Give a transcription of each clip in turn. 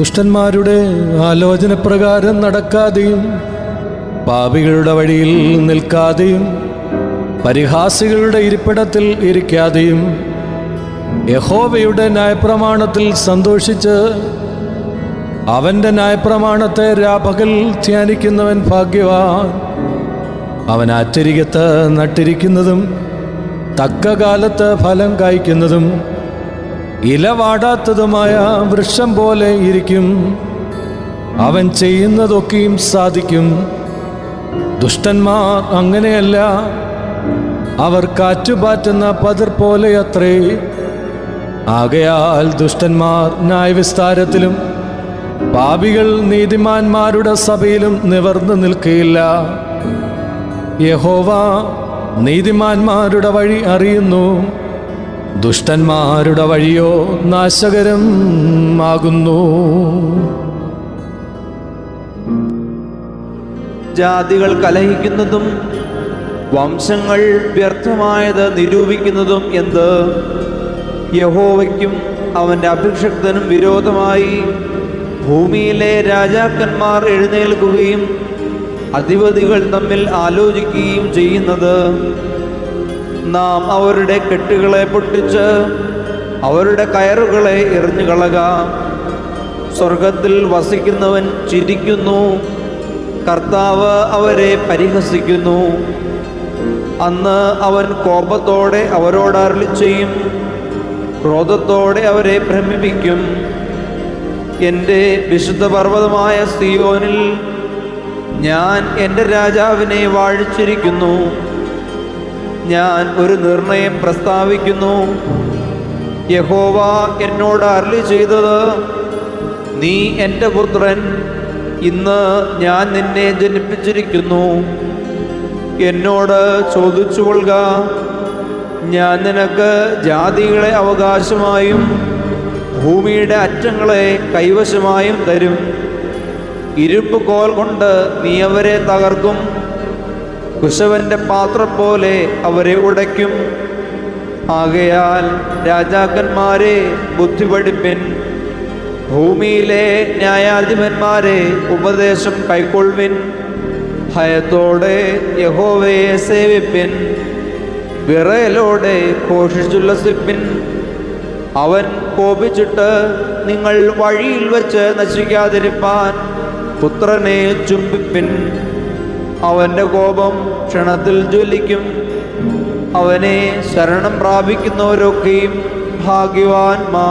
ദുഷ്ടന്മാരുടെ ആലോചനപ്രകാരം നടക്കാതെയും പാപികളുടെ വഴിയിൽ നിൽക്കാതെയും പരിഹാസികളുടെ ഇരിപ്പിടത്തിൽ ഇരിക്കാതെയും യഹോവയുടെ ന്യായപ്രമാണത്തിൽ സന്തോഷിച്ച് അവൻ്റെ ന്യായപ്രമാണത്തെ രാപകൽ ധ്യാനിക്കുന്നവൻ ഭാഗ്യവാൻ അവൻ ആറ്റരികത്ത് നട്ടിരിക്കുന്നതും തക്ക കാലത്ത് ഫലം കായ്ക്കുന്നതും ഇല വാടാത്തതുമായ വൃക്ഷം പോലെ ഇരിക്കും അവൻ ചെയ്യുന്നതൊക്കെയും സാധിക്കും ദുഷ്ടന്മാർ അങ്ങനെയല്ല അവർ കാറ്റുപാറ്റുന്ന പതിർ പോലെ അത്രേ ആകയാൽ ദുഷ്ടന്മാർ ന്യായവിസ്താരത്തിലും പാപികൾ നീതിമാന്മാരുടെ സഭയിലും നിവർന്നു നിൽക്കുകയില്ല യഹോവ നീതിമാന്മാരുടെ വഴി അറിയുന്നു ദുഷ്ടന്മാരുടെ വഴിയോ നാശകരം ആകുന്നു ജാതികൾ കലഹിക്കുന്നതും വംശങ്ങൾ വ്യർത്ഥമായത് നിരൂപിക്കുന്നതും എന്ത് യഹോവയ്ക്കും അവൻ്റെ അഭിഷക്തനും വിരോധമായി ഭൂമിയിലെ രാജാക്കന്മാർ എഴുന്നേൽക്കുകയും അധിപതികൾ തമ്മിൽ ആലോചിക്കുകയും ചെയ്യുന്നത് നാം അവരുടെ കെട്ടുകളെ പൊട്ടിച്ച് അവരുടെ കയറുകളെ എറിഞ്ഞു കളക സ്വർഗത്തിൽ വസിക്കുന്നവൻ ചിരിക്കുന്നു കർത്താവ് അവരെ പരിഹസിക്കുന്നു അന്ന് അവൻ കോപത്തോടെ അവരോട് അരുളി ചെയ്യും ക്രോധത്തോടെ അവരെ ഭ്രമിപ്പിക്കും എൻ്റെ വിശുദ്ധ പർവ്വതമായ സിയോനിൽ ഞാൻ എൻ്റെ രാജാവിനെ വാഴിച്ചിരിക്കുന്നു ഞാൻ ഒരു നിർണയം പ്രസ്താവിക്കുന്നു യഹോവ എന്നോട് അരളി ചെയ്തത് നീ എൻ്റെ പുത്രൻ ഇന്ന് ഞാൻ നിന്നെ ജനിപ്പിച്ചിരിക്കുന്നു എന്നോട് ചോദിച്ചു കൊള്ളുക ഞാൻ നിനക്ക് ജാതികളെ അവകാശമായും ഭൂമിയുടെ അറ്റങ്ങളെ കൈവശമായും തരും ഇരുമ്പ് കോൽ കൊണ്ട് നീ അവരെ തകർക്കും കുശവന്റെ പാത്രം പോലെ അവരെ ഉടയ്ക്കും ആകയാൽ രാജാക്കന്മാരെ ബുദ്ധി പഠിപ്പിൻ ഭൂമിയിലെ ന്യായാധിപന്മാരെ ഉപദേശം കൈക്കൊള്ളുവിൻ ഭയത്തോടെ യഹോവയെ സേവിപ്പിൻ വിറയലോടെ ഘോഷിച്ചുല്ലസിപ്പിൻ അവൻ കോപിച്ചിട്ട് നിങ്ങൾ വഴിയിൽ വെച്ച് നശിക്കാതിരിപ്പാൻ പുത്രനെ ചുംബിപ്പിൻ അവന്റെ കോപം ക്ഷണത്തിൽ ജ്വലിക്കും അവനെ ശരണം പ്രാപിക്കുന്നവരൊക്കെയും ഭാഗ്യവാന്മാ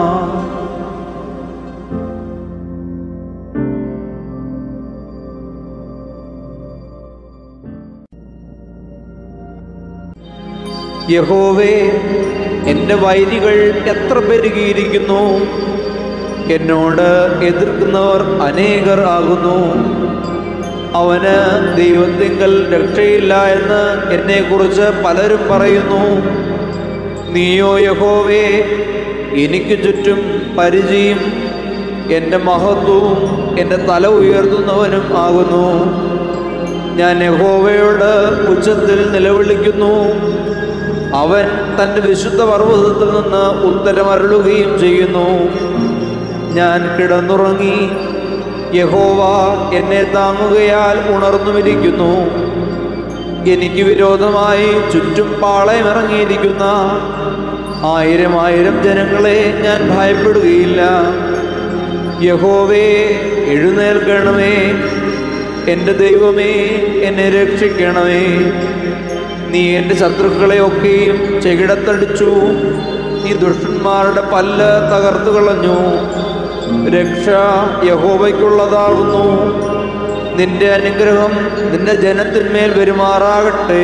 യഹോവേ എൻ്റെ വൈരികൾ എത്ര പെരുകിയിരിക്കുന്നു എന്നോട് എതിർക്കുന്നവർ അനേകർ ആകുന്നു അവന് ദൈവത്തിങ്കൽ രക്ഷയില്ല എന്ന് എന്നെക്കുറിച്ച് പലരും പറയുന്നു നീയോ യഹോവേ എനിക്ക് ചുറ്റും പരിചയം എൻ്റെ മഹത്വവും എൻ്റെ തല ഉയർത്തുന്നവനും ആകുന്നു ഞാൻ യഹോവയോട് ഉച്ചത്തിൽ നിലവിളിക്കുന്നു അവൻ തൻ്റെ വിശുദ്ധ പർവ്വതത്തിൽ നിന്ന് ഉത്തരമരുളുകയും ചെയ്യുന്നു ഞാൻ കിടന്നുറങ്ങി യഹോവ എന്നെ താങ്ങുകയാൽ ഉണർന്നുമിരിക്കുന്നു എനിക്ക് വിരോധമായി ചുറ്റും പാളയമിറങ്ങിയിരിക്കുന്ന ആയിരം ആയിരം ജനങ്ങളെ ഞാൻ ഭയപ്പെടുകയില്ല യഹോവേ എഴുന്നേൽക്കണമേ എൻ്റെ ദൈവമേ എന്നെ രക്ഷിക്കണമേ നീ എൻ്റെ ശത്രുക്കളെ ഒക്കെയും ചെകിടത്തടിച്ചു നീ ദുഷ്ടന്മാരുടെ പല്ല് തകർത്തു കളഞ്ഞു രക്ഷ യഹോവയ്ക്കുള്ളതാകുന്നു നിന്റെ അനുഗ്രഹം നിന്റെ ജനത്തിന്മേൽ പെരുമാറാകട്ടെ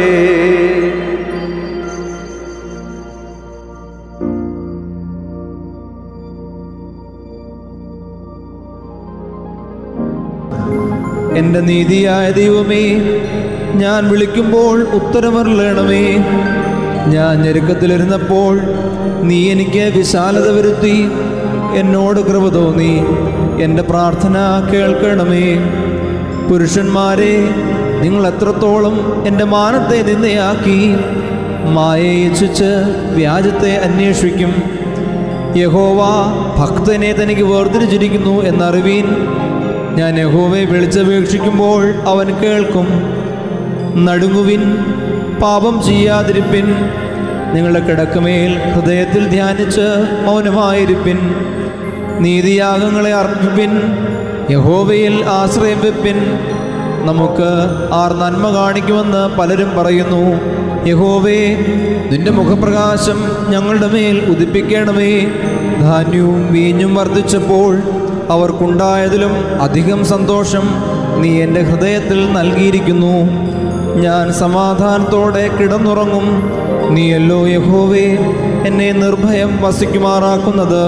എൻ്റെ നീതിയായ ദൈവമേ ഞാൻ വിളിക്കുമ്പോൾ ഉത്തരമറിയണമേ ഞാൻ ഞെരുക്കത്തിലിരുന്നപ്പോൾ നീ എനിക്ക് വിശാലത വരുത്തി എന്നോട് കൃപ തോന്നി എൻ്റെ പ്രാർത്ഥന കേൾക്കണമേ പുരുഷന്മാരെ നിങ്ങൾ എത്രത്തോളം എൻ്റെ മാനത്തെ നിന്നയാക്കി മായയെ ഇച്ഛിച്ച് വ്യാജത്തെ അന്വേഷിക്കും യഹോവ ഭക്തനെ തനിക്ക് വേർതിരിച്ചിരിക്കുന്നു എന്നറിവീൻ ഞാൻ യഹോവയെ വിളിച്ചപേക്ഷിക്കുമ്പോൾ അവൻ കേൾക്കും നടുങ്ങുവിൻ പാപം ചെയ്യാതിരിപ്പിൻ നിങ്ങളുടെ കിടക്കുമേൽ ഹൃദയത്തിൽ ധ്യാനിച്ച് മൗനമായിരിപ്പിൻ നീതിയാഗങ്ങളെ അർപ്പിപ്പിൻ യഹോവയിൽ ആശ്രയം വെപ്പിൻ നമുക്ക് ആർ നന്മ കാണിക്കുമെന്ന് പലരും പറയുന്നു യഹോവേ നിന്റെ മുഖപ്രകാശം ഞങ്ങളുടെ മേൽ ഉദിപ്പിക്കണമേ ധാന്യവും വീഞ്ഞും വർദ്ധിച്ചപ്പോൾ അവർക്കുണ്ടായതിലും അധികം സന്തോഷം നീ എൻ്റെ ഹൃദയത്തിൽ നൽകിയിരിക്കുന്നു ഞാൻ സമാധാനത്തോടെ കിടന്നുറങ്ങും നീയല്ലോ യഹോവേ എന്നെ നിർഭയം വസിക്കുമാറാക്കുന്നത്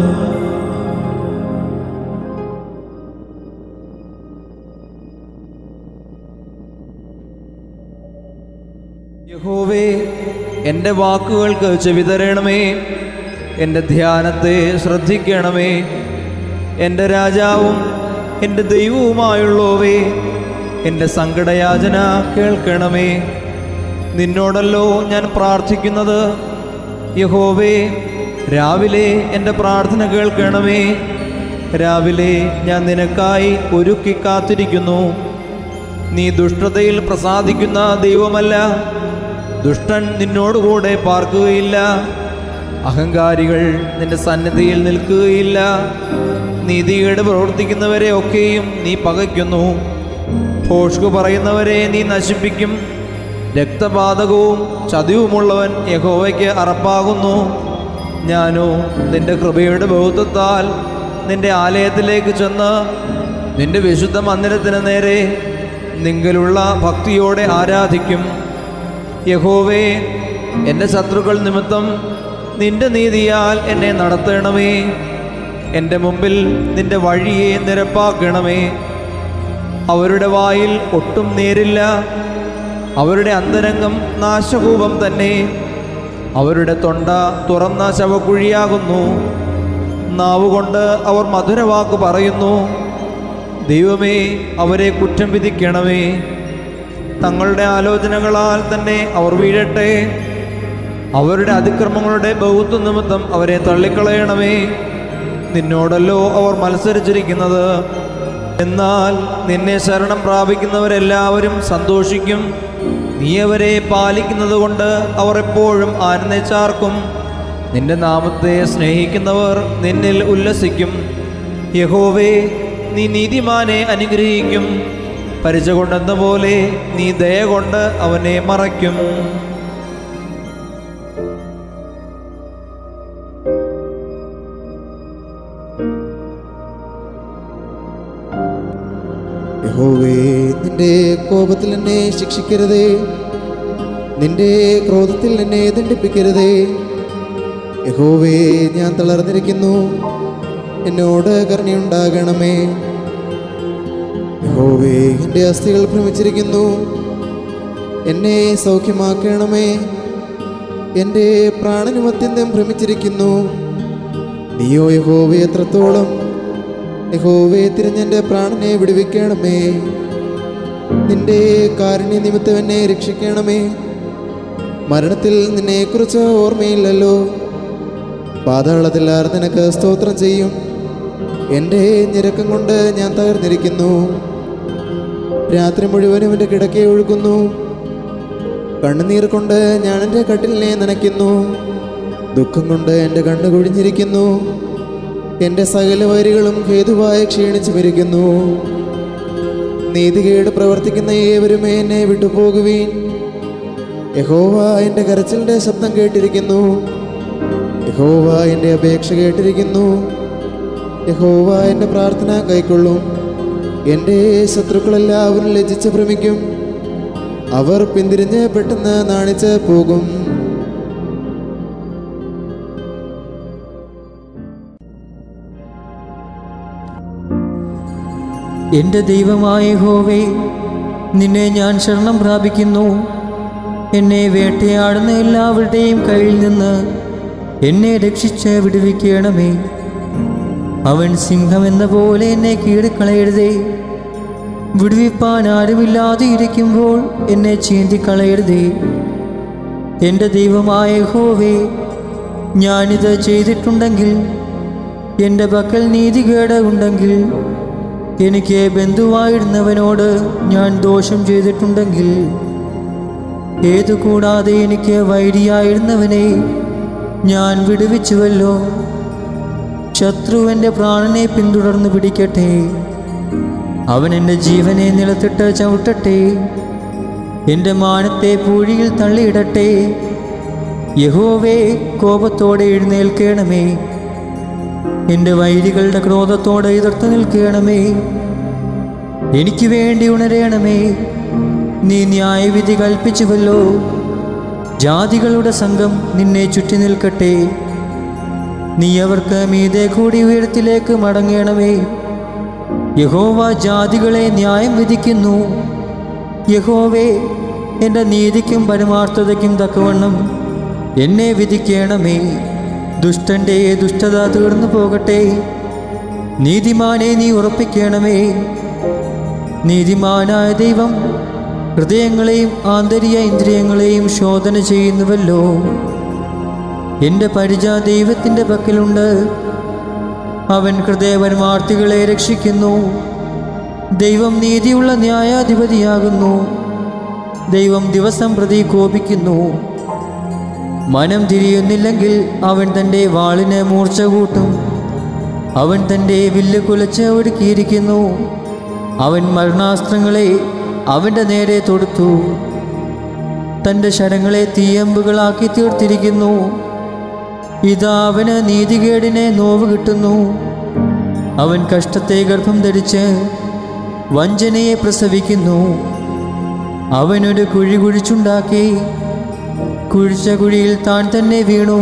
യഹോവേ എൻ്റെ വാക്കുകൾക്ക് ചെവിതരണമേ എൻ്റെ ധ്യാനത്തെ ശ്രദ്ധിക്കണമേ എൻ്റെ രാജാവും എൻ്റെ ദൈവവുമായുള്ളോവേ എൻ്റെ സങ്കടയാചന കേൾക്കണമേ നിന്നോടല്ലോ ഞാൻ പ്രാർത്ഥിക്കുന്നത് യഹോവേ രാവിലെ എൻ്റെ പ്രാർത്ഥന കേൾക്കണമേ രാവിലെ ഞാൻ നിനക്കായി ഒരുക്കി കാത്തിരിക്കുന്നു നീ ദുഷ്ടതയിൽ പ്രസാദിക്കുന്ന ദൈവമല്ല ദുഷ്ടൻ നിന്നോടുകൂടെ പാർക്കുകയില്ല അഹങ്കാരികൾ നിന്റെ സന്നിധിയിൽ നിൽക്കുകയില്ല നീതികേട് പ്രവർത്തിക്കുന്നവരെ ഒക്കെയും നീ പകയ്ക്കുന്നു ഭോഷ്കു പറയുന്നവരെ നീ നശിപ്പിക്കും രക്തപാതകവും ചതിവുമുള്ളവൻ യഹോവയ്ക്ക് അറപ്പാകുന്നു ഞാനോ നിന്റെ കൃപയുടെ ബൗദ്ധത്താൽ നിന്റെ ആലയത്തിലേക്ക് ചെന്ന് നിന്റെ വിശുദ്ധ മന്ദിരത്തിന് നേരെ നിങ്കലുള്ള ഭക്തിയോടെ ആരാധിക്കും യഹോവേ എൻ്റെ ശത്രുക്കൾ നിമിത്തം നിന്റെ നീതിയാൽ എന്നെ നടത്തണമേ എൻ്റെ മുമ്പിൽ നിന്റെ വഴിയെ നിരപ്പാക്കണമേ അവരുടെ വായിൽ ഒട്ടും നേരില്ല അവരുടെ അന്തരംഗം നാശകൂപം തന്നെ അവരുടെ തൊണ്ട തുറന്ന ശവക്കുഴിയാകുന്നു നാവുകൊണ്ട് അവർ മധുരവാക്ക് പറയുന്നു ദൈവമേ അവരെ കുറ്റം വിധിക്കണമേ തങ്ങളുടെ ആലോചനകളാൽ തന്നെ അവർ വീഴട്ടെ അവരുടെ അതിക്രമങ്ങളുടെ ബഹുത്വ നിമിത്തം അവരെ തള്ളിക്കളയണമേ നിന്നോടല്ലോ അവർ മത്സരിച്ചിരിക്കുന്നത് എന്നാൽ നിന്നെ ശരണം പ്രാപിക്കുന്നവരെല്ലാവരും സന്തോഷിക്കും നീ അവരെ പാലിക്കുന്നത് കൊണ്ട് അവർ എപ്പോഴും ആനന്ദിച്ചാർക്കും നിന്റെ നാമത്തെ സ്നേഹിക്കുന്നവർ നിന്നിൽ ഉല്ലസിക്കും യഹോവേ നീ നീതിമാനെ അനുഗ്രഹിക്കും പരിച കൊണ്ടെന്ന പോലെ നീ ദയ കൊണ്ട് അവനെ മറയ്ക്കും യഹോവേ നിന്റെ കോപത്തിൽ എന്നെ ശിക്ഷിക്കരുതേ നിന്റെ ക്രോധത്തിൽ എന്നെ ദണ്ഡിപ്പിക്കരുതേ യഹോവേ ഞാൻ തളർന്നിരിക്കുന്നു എന്നോട് കരുണയുണ്ടാകണമേ യഹോവേ എൻ്റെ അസ്ഥികൾ ഭ്രമിച്ചിരിക്കുന്നു എന്നെ സൗഖ്യമാക്കണമേ എൻ്റെ പ്രാണനും അത്യന്തം ഭ്രമിച്ചിരിക്കുന്നു നീയോ യഹോവേ എത്രത്തോളം യഹോവേ തിരഞ്ഞെൻ്റെ പ്രാണനെ വിടുവിക്കണമേ നിന്റെ കാരുണ്യ നിമിത്തം എന്നെ രക്ഷിക്കണമേ മരണത്തിൽ നിന്നെക്കുറിച്ച് ഓർമ്മയില്ലല്ലോ പാതാളത്തിൽ ആർ നിനക്ക് സ്തോത്രം ചെയ്യും എൻ്റെ ഞെരുക്കം കൊണ്ട് ഞാൻ തകർന്നിരിക്കുന്നു രാത്രി മുഴുവനും എൻ്റെ കിടക്കെ ഒഴുകുന്നു കണ്ണുനീർ കൊണ്ട് ഞാൻ എൻ്റെ കട്ടിലിനെ നനയ്ക്കുന്നു ദുഃഖം കൊണ്ട് എൻ്റെ കണ്ണ് കുഴിഞ്ഞിരിക്കുന്നു എൻ്റെ സകല വരികളും ഹേതുവായി ക്ഷീണിച്ചു വരിക്കുന്നു നീതികേട് പ്രവർത്തിക്കുന്ന ഏവരുമേ എന്നെ വിട്ടുപോകുവീൻ യഹോവ എൻ്റെ കരച്ചിലിൻ്റെ ശബ്ദം കേട്ടിരിക്കുന്നു യഹോവ എൻ്റെ അപേക്ഷ കേട്ടിരിക്കുന്നു യഹോവ എൻ്റെ പ്രാർത്ഥന കൈക്കൊള്ളും എൻ്റെ ശത്രുക്കളെല്ലാവരും ലജ്ജിച്ച് ഭ്രമിക്കും അവർ പിന്തിരിഞ്ഞ് പെട്ടെന്ന് നാണിച്ച് പോകും എൻ്റെ ദൈവമായ ഹോവേ നിന്നെ ഞാൻ ശരണം പ്രാപിക്കുന്നു എന്നെ വേട്ടയാടുന്ന എല്ലാവരുടെയും കയ്യിൽ നിന്ന് എന്നെ രക്ഷിച്ച് വിടുവിക്കണമേ അവൻ സിംഹമെന്ന പോലെ എന്നെ കീറിക്കളയരുതേ വിടുവിപ്പാൻ ആരുമില്ലാതെ ഇരിക്കുമ്പോൾ എന്നെ ചീന്തിക്കളയരുതേ എൻ്റെ ദൈവമായ ഹോവേ ഞാനിത് ചെയ്തിട്ടുണ്ടെങ്കിൽ എൻ്റെ പക്കൽ നീതികേട് ഉണ്ടെങ്കിൽ എനിക്ക് ബന്ധുവായിരുന്നവനോട് ഞാൻ ദോഷം ചെയ്തിട്ടുണ്ടെങ്കിൽ ഏതു കൂടാതെ എനിക്ക് വൈരിയായിരുന്നവനെ ഞാൻ വിടുവിച്ചുവല്ലോ ശത്രു എൻ്റെ പ്രാണനെ പിന്തുടർന്ന് പിടിക്കട്ടെ അവൻ എൻ്റെ ജീവനെ നിലത്തിട്ട് ചവിട്ടട്ടെ എൻ്റെ മാനത്തെ പൂഴിയിൽ തള്ളിയിടട്ടെ യഹോവേ കോപത്തോടെ എഴുന്നേൽക്കണമേ എൻ്റെ വൈരികളുടെ ക്രോധത്തോടെ എതിർത്ത് നിൽക്കണമേ എനിക്ക് വേണ്ടി ഉണരണമേ നീ ന്യായവിധി കൽപ്പിച്ചുവല്ലോ ജാതികളുടെ സംഘം നിന്നെ ചുറ്റി നിൽക്കട്ടെ നീ അവർക്ക് മീതെ കൂടി ഉയരത്തിലേക്ക് മടങ്ങണമേ യഹോവ ജാതികളെ ന്യായം വിധിക്കുന്നു യഹോവേ എൻ്റെ നീതിക്കും പരമാർത്ഥതയ്ക്കും തക്കവണ്ണം എന്നെ വിധിക്കണമേ ദുഷ്ടൻ്റെ ദുഷ്ടത തീർന്നു പോകട്ടെ നീതിമാനെ നീ ഉറപ്പിക്കണമേ നീതിമാനായ ദൈവം ഹൃദയങ്ങളെയും ആന്തരിക ഇന്ദ്രിയങ്ങളെയും ശോധന ചെയ്യുന്നുവല്ലോ എൻ്റെ പരിച ദൈവത്തിൻ്റെ പക്കലുണ്ട് അവൻ ഹൃദയപരമാർത്ഥികളെ രക്ഷിക്കുന്നു ദൈവം നീതിയുള്ള ന്യായാധിപതിയാകുന്നു ദൈവം ദിവസം പ്രതി കോപിക്കുന്നു മനം തിരിയുന്നില്ലെങ്കിൽ അവൻ തൻ്റെ വാളിന് മൂർച്ച കൂട്ടും അവൻ തൻ്റെ വില്ല് കുലച്ച് ഒടുക്കിയിരിക്കുന്നു അവൻ മരണാസ്ത്രങ്ങളെ അവൻ്റെ നേരെ തൊടുത്തു തൻ്റെ ശരങ്ങളെ തീയമ്പുകളാക്കി തീർത്തിരിക്കുന്നു ഇതാ അവന് നീതികേടിനെ നോവ് കിട്ടുന്നു അവൻ കഷ്ടത്തെ ഗർഭം ധരിച്ച് വഞ്ചനയെ പ്രസവിക്കുന്നു അവനൊരു കുഴി കുഴിച്ചുണ്ടാക്കി കുഴിച്ച കുഴിയിൽ താൻ തന്നെ വീണു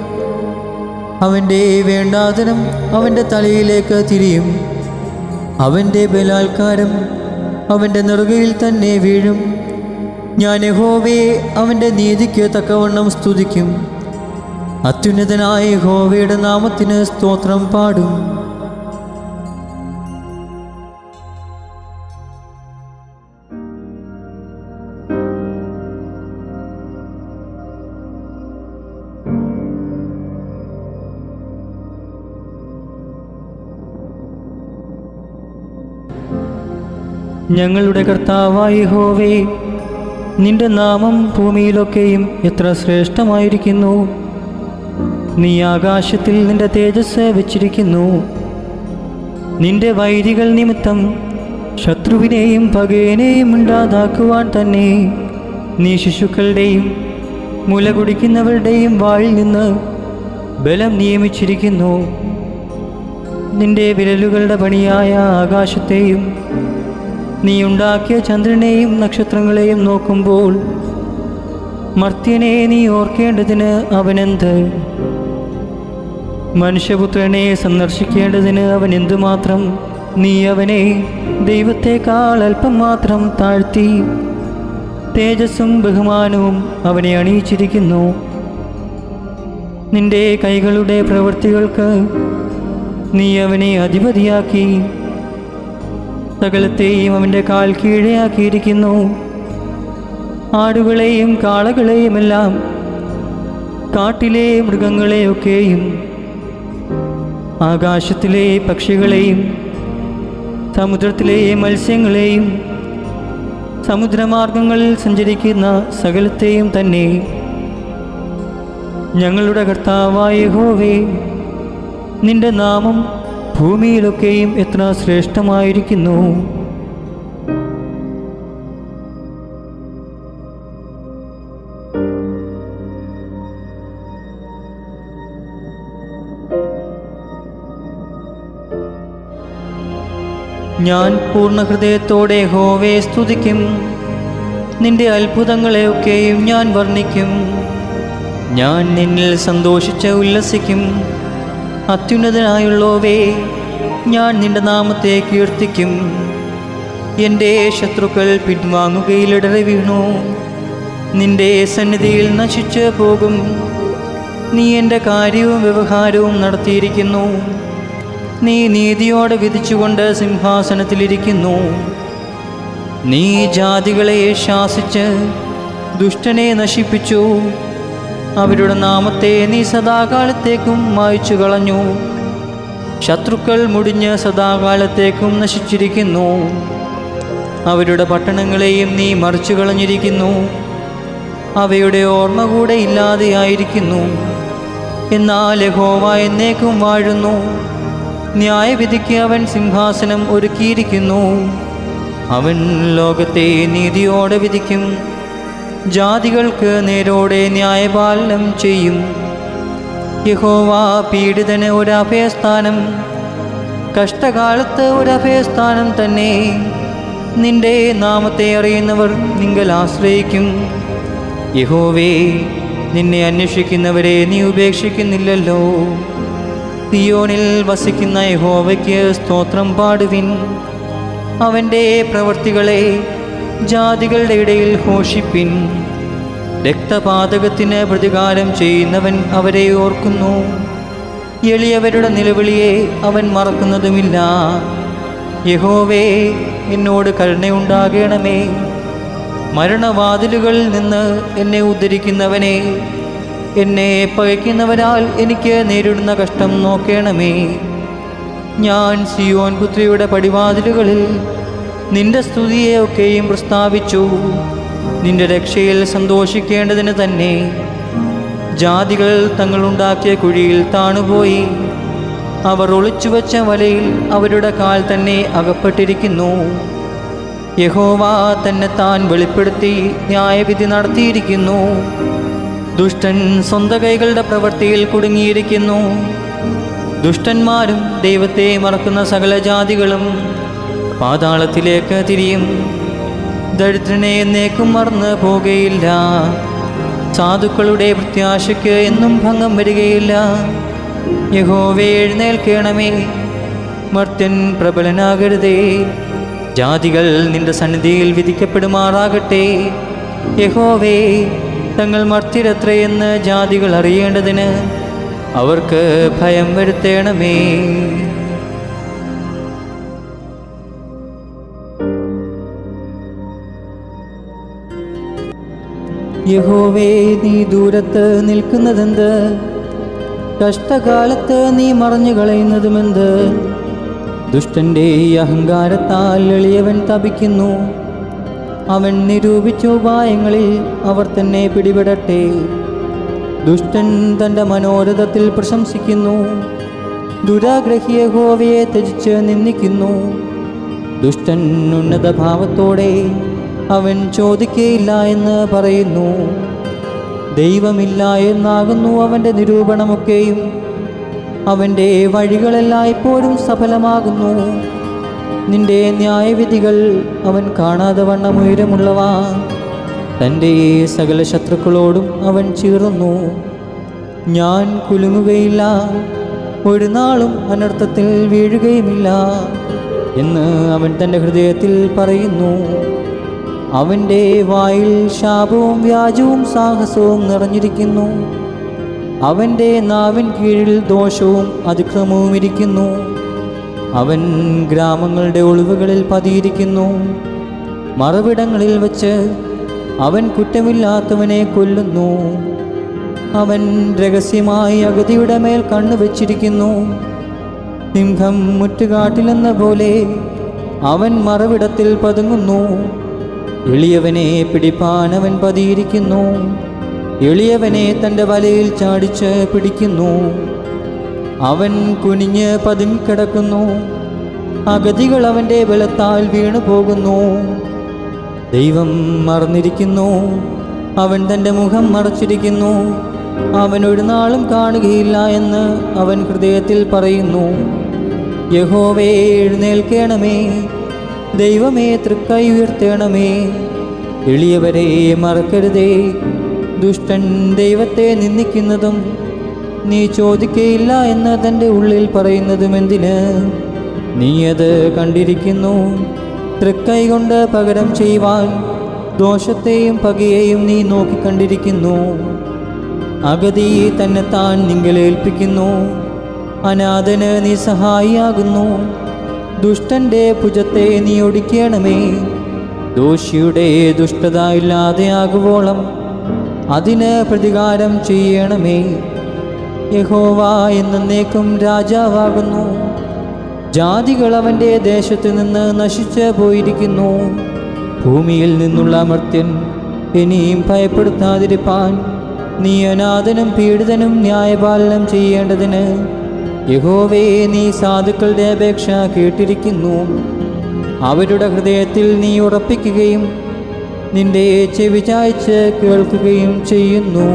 അവൻ്റെ വേണ്ടാതനം അവൻ്റെ തലയിലേക്ക് തിരിയും അവൻ്റെ ബലാത്കാരം അവൻ്റെ നെറുകയിൽ തന്നെ വീഴും ഞാൻ യഹോവയെ അവൻ്റെ നീതിക്ക് തക്കവണ്ണം സ്തുതിക്കും അത്യുന്നതനായ യഹോവയുടെ നാമത്തിന് സ്തോത്രം പാടും ഞങ്ങളുടെ കർത്താവായ ഹോവേ നിന്റെ നാമം ഭൂമിയിലൊക്കെയും എത്ര ശ്രേഷ്ഠമായിരിക്കുന്നു നീ ആകാശത്തിൽ നിന്റെ തേജസ് വെച്ചിരിക്കുന്നു നിന്റെ വൈരികൾ നിമിത്തം ശത്രുവിനെയും പകയനെയും ഉണ്ടാതാക്കുവാൻ തന്നെ നീ ശിശുക്കളുടെയും മുല കുടിക്കുന്നവരുടെയും വാളിൽ നിന്ന് ബലം നിയമിച്ചിരിക്കുന്നു നിന്റെ വിരലുകളുടെ പണിയായ ആകാശത്തെയും നീ ഉണ്ടാക്കിയ ചന്ദ്രനെയും നക്ഷത്രങ്ങളെയും നോക്കുമ്പോൾ മർത്യനെ നീ ഓർക്കേണ്ടതിന് അവനെന്ത് മനുഷ്യപുത്രനെ സന്ദർശിക്കേണ്ടതിന് അവൻ എന്തുമാത്രം നീ അവനെ ദൈവത്തെക്കാൾ അല്പം മാത്രം താഴ്ത്തി തേജസ്സും ബഹുമാനവും അവനെ അണിയിച്ചിരിക്കുന്നു നിന്റെ കൈകളുടെ പ്രവൃത്തികൾക്ക് നീ അവനെ അധിപതിയാക്കി സകലത്തെയും അവൻ്റെ കാൽ കീഴെയാക്കിയിരിക്കുന്നു ആടുകളെയും കാളകളെയുമെല്ലാം കാട്ടിലെ മൃഗങ്ങളെയൊക്കെയും ആകാശത്തിലെ പക്ഷികളെയും സമുദ്രത്തിലെ മത്സ്യങ്ങളെയും സമുദ്രമാർഗങ്ങളിൽ സഞ്ചരിക്കുന്ന സകലത്തെയും തന്നെ ഞങ്ങളുടെ കർത്താവായ ഹോവേ നിന്റെ നാമം ഭൂമിയിലൊക്കെയും എത്ര ശ്രേഷ്ഠമായിരിക്കുന്നു ഞാൻ പൂർണ്ണ ഹൃദയത്തോടെ ഹോവയെ സ്തുതിക്കും നിന്റെ അത്ഭുതങ്ങളെയൊക്കെയും ഞാൻ വർണ്ണിക്കും ഞാൻ നിന്നിൽ സന്തോഷിച്ച് ഉല്ലസിക്കും അത്യുന്നതനായുള്ളോവേ ഞാൻ നിന്റെ നാമത്തെ കീർത്തിക്കും എൻ്റെ ശത്രുക്കൾ പിൻവാങ്ങുകയിലിടറി വീണു നിന്റെ സന്നിധിയിൽ നശിച്ചു പോകും നീ എൻ്റെ കാര്യവും വ്യവഹാരവും നടത്തിയിരിക്കുന്നു നീ നീതിയോടെ വിധിച്ചുകൊണ്ട് സിംഹാസനത്തിലിരിക്കുന്നു നീ ജാതികളെ ശാസിച്ച് ദുഷ്ടനെ നശിപ്പിച്ചു അവരുടെ നാമത്തെ നീ സദാകാലത്തേക്കും മായ്ച്ചു കളഞ്ഞു ശത്രുക്കൾ മുടിഞ്ഞ് സദാകാലത്തേക്കും നശിച്ചിരിക്കുന്നു അവരുടെ പട്ടണങ്ങളെയും നീ മറിച്ചു കളഞ്ഞിരിക്കുന്നു അവയുടെ ഓർമ്മ കൂടെ ഇല്ലാതെയായിരിക്കുന്നു എന്നാൽ യഹോവ എന്നേക്കും വാഴുന്നു ന്യായവിധിക്ക് അവൻ സിംഹാസനം ഒരുക്കിയിരിക്കുന്നു അവൻ ലോകത്തെ നീതിയോടെ വിധിക്കും ജാതികൾക്ക് നേരോടെ ന്യായപാലനം ചെയ്യും യഹോവ പീഡിതന് ഒരു അഭയസ്ഥാനം കഷ്ടകാലത്ത് ഒരു അഭയസ്ഥാനം തന്നെ നിന്റെ നാമത്തെ അറിയുന്നവർ നിങ്ങൾ ആശ്രയിക്കും യഹോവേ നിന്നെ അന്വേഷിക്കുന്നവരെ നീ ഉപേക്ഷിക്കുന്നില്ലല്ലോ സിയോനിൽ വസിക്കുന്ന യഹോവയ്ക്ക് സ്തോത്രം പാടുവിൻ അവൻ്റെ പ്രവൃത്തികളെ ജാതികളുടെ ഇടയിൽ ഘോഷിപ്പിൻ രക്തപാതകത്തിന് പ്രതികാരം ചെയ്യുന്നവൻ അവരെ ഓർക്കുന്നു എളിയവരുടെ നിലവിളിയെ അവൻ മറക്കുന്നതുമില്ല യഹോവേ എന്നോട് കരുണയുണ്ടാകണമേ മരണവാതിലുകളിൽ നിന്ന് എന്നെ ഉദ്ധരിക്കുന്നവനെ എന്നെ പകയ്ക്കുന്നവരാൽ എനിക്ക് നേരിടുന്ന കഷ്ടം നോക്കണമേ ഞാൻ സിയോൻ പുത്രിയുടെ പടിവാതിലുകളിൽ നിന്റെ സ്തുതിയെയൊക്കെയും പ്രസ്താവിച്ചു നിന്റെ രക്ഷയിൽ സന്തോഷിക്കേണ്ടതിന് തന്നെ ജാതികൾ തങ്ങളുണ്ടാക്കിയ കുഴിയിൽ താണുപോയി അവർ ഒളിച്ചുവച്ച വലയിൽ അവരുടെ കാൽ തന്നെ അകപ്പെട്ടിരിക്കുന്നു യഹോവ തന്നെ താൻ വെളിപ്പെടുത്തി ന്യായവിധി നടത്തിയിരിക്കുന്നു ദുഷ്ടൻ സ്വന്തം കൈകളുടെ പ്രവൃത്തിയിൽ കുടുങ്ങിയിരിക്കുന്നു ദുഷ്ടന്മാരും ദൈവത്തെ മറക്കുന്ന സകല ജാതികളും പാതാളത്തിലേക്ക് തിരിയും ദരിദ്രനെ എന്നേക്കും മറന്നു പോകുകയില്ല സാധുക്കളുടെ പ്രത്യാശയ്ക്ക് എന്നും ഭംഗം വരികയില്ല യഹോവേ എഴുന്നേൽക്കണമേ മർത്യൻ പ്രബലനാകരുതേ ജാതികൾ നിന്റെ സന്നിധിയിൽ വിധിക്കപ്പെടുമാറാകട്ടെ യഹോവേ തങ്ങൾ മർത്യരത്രയെന്ന് ജാതികൾ അറിയേണ്ടതിന് അവർക്ക് ഭയം വരുത്തേണമേ യഹോവേ നീ ദൂരത്ത് നിൽക്കുന്നതെന്ത് കഷ്ടകാലത്ത് നീ മറഞ്ഞു കളയുന്നതുമെന്ത് ദുഷ്ടന്റെ ഈ അഹങ്കാരത്താൽ എളിയവൻ തപിക്കുന്നു അവൻ നിരൂപിച്ച ഉപായങ്ങളിൽ അവർ തന്നെ പിടിപെടട്ടെ ദുഷ്ടൻ തൻ്റെ മനോരഥത്തിൽ പ്രശംസിക്കുന്നു ദുരാഗ്രഹിയ ഹോവയെ ത്യജിച്ച് നിന്ദിക്കുന്നു ദുഷ്ടൻ ഉന്നത ഭാവത്തോടെ അവൻ ചോദിക്കയില്ല എന്ന് പറയുന്നു ദൈവമില്ല എന്നാകുന്നു അവൻ്റെ നിരൂപണമൊക്കെയും അവൻ്റെ വഴികളെല്ലായ്പ്പോഴും സഫലമാകുന്നു നിന്റെ ന്യായവിധികൾ അവൻ കാണാതെ വണ്ണം ഉയരമുള്ളവ തൻ്റെ സകല ശത്രുക്കളോടും അവൻ ചീറുന്നു ഞാൻ കുലുങ്ങുകയില്ല ഒരു നാളും അനർത്ഥത്തിൽ വീഴുകയുമില്ല എന്ന് അവൻ തൻ്റെ ഹൃദയത്തിൽ പറയുന്നു അവൻ്റെ വായിൽ ശാപവും വ്യാജവും സാഹസവും നിറഞ്ഞിരിക്കുന്നു അവൻ്റെ നാവിൻ കീഴിൽ ദോഷവും അതിക്രമവും ഇരിക്കുന്നു അവൻ ഗ്രാമങ്ങളുടെ ഒളിവുകളിൽ പതിയിരിക്കുന്നു മറവിടങ്ങളിൽ വച്ച് അവൻ കുറ്റമില്ലാത്തവനെ കൊല്ലുന്നു അവൻ രഹസ്യമായി അഗതിയുടെ മേൽ കണ്ണു വെച്ചിരിക്കുന്നു സിംഹം മുറ്റുകാട്ടിലെന്ന പോലെ അവൻ മറവിടത്തിൽ പതുങ്ങുന്നു എളിയവനെ പിടിപ്പാൻ അവൻ പതിയിരിക്കുന്നു എളിയവനെ തൻ്റെ വലയിൽ ചാടിച്ച് പിടിക്കുന്നു അവൻ കുനിഞ്ഞ് പതുങ്ങിക്കിടക്കുന്നു അഗതികൾ അവൻ്റെ ബലത്താൽ വീണു പോകുന്നു ദൈവം മറന്നിരിക്കുന്നു അവൻ തൻ്റെ മുഖം മറച്ചിരിക്കുന്നു അവൻ ഒരു നാളും കാണുകയില്ല എന്ന് അവൻ ഹൃദയത്തിൽ പറയുന്നു യഹോവേ എഴുന്നേൽക്കണമേ ദൈവമേ തൃക്കൈ ഉയർത്തണമേ എളിയവരെ മറക്കരുതേ ദുഷ്ടൻ ദൈവത്തെ നിന്ദിക്കുന്നതും നീ ചോദിക്കയില്ല എന്ന് തൻ്റെ ഉള്ളിൽ പറയുന്നതും എന്തിന് നീ അത് കണ്ടിരിക്കുന്നു തൃക്കൈ കൊണ്ട് പകരം ചെയ്യുവാൻ ദോഷത്തെയും പകയെയും നീ നോക്കിക്കണ്ടിരിക്കുന്നു അഗതി തന്നെ താൻ നിങ്ങളേൽപ്പിക്കുന്നു അനാഥന് നീ സഹായിയാകുന്നു ദുഷ്ടന്റെ ഭുജത്തെ നീ ഒടിക്കണമേ ദോഷിയുടെ ദുഷ്ടത ഇല്ലാതെയാകുവോളം അതിന് പ്രതികാരം ചെയ്യണമേ യഹോവ എന്നേക്കും രാജാവാകുന്നു ജാതികൾ അവൻ്റെ ദേശത്ത് നിന്ന് നശിച്ചു പോയിരിക്കുന്നു ഭൂമിയിൽ നിന്നുള്ള അമർത്യൻ ഇനിയും ഭയപ്പെടുത്താതിരിപ്പാൻ നീ അനാഥനും പീഡിതനും ന്യായപാലനം ചെയ്യേണ്ടതിന് യഹോവേ നീ സാധുക്കളുടെ അപേക്ഷ കേട്ടിരിക്കുന്നു അവരുടെ ഹൃദയത്തിൽ നീ ഉറപ്പിക്കുകയും നിന്റെ ചെവി ചായ്ച്ച് കേൾക്കുകയും ചെയ്യുന്നു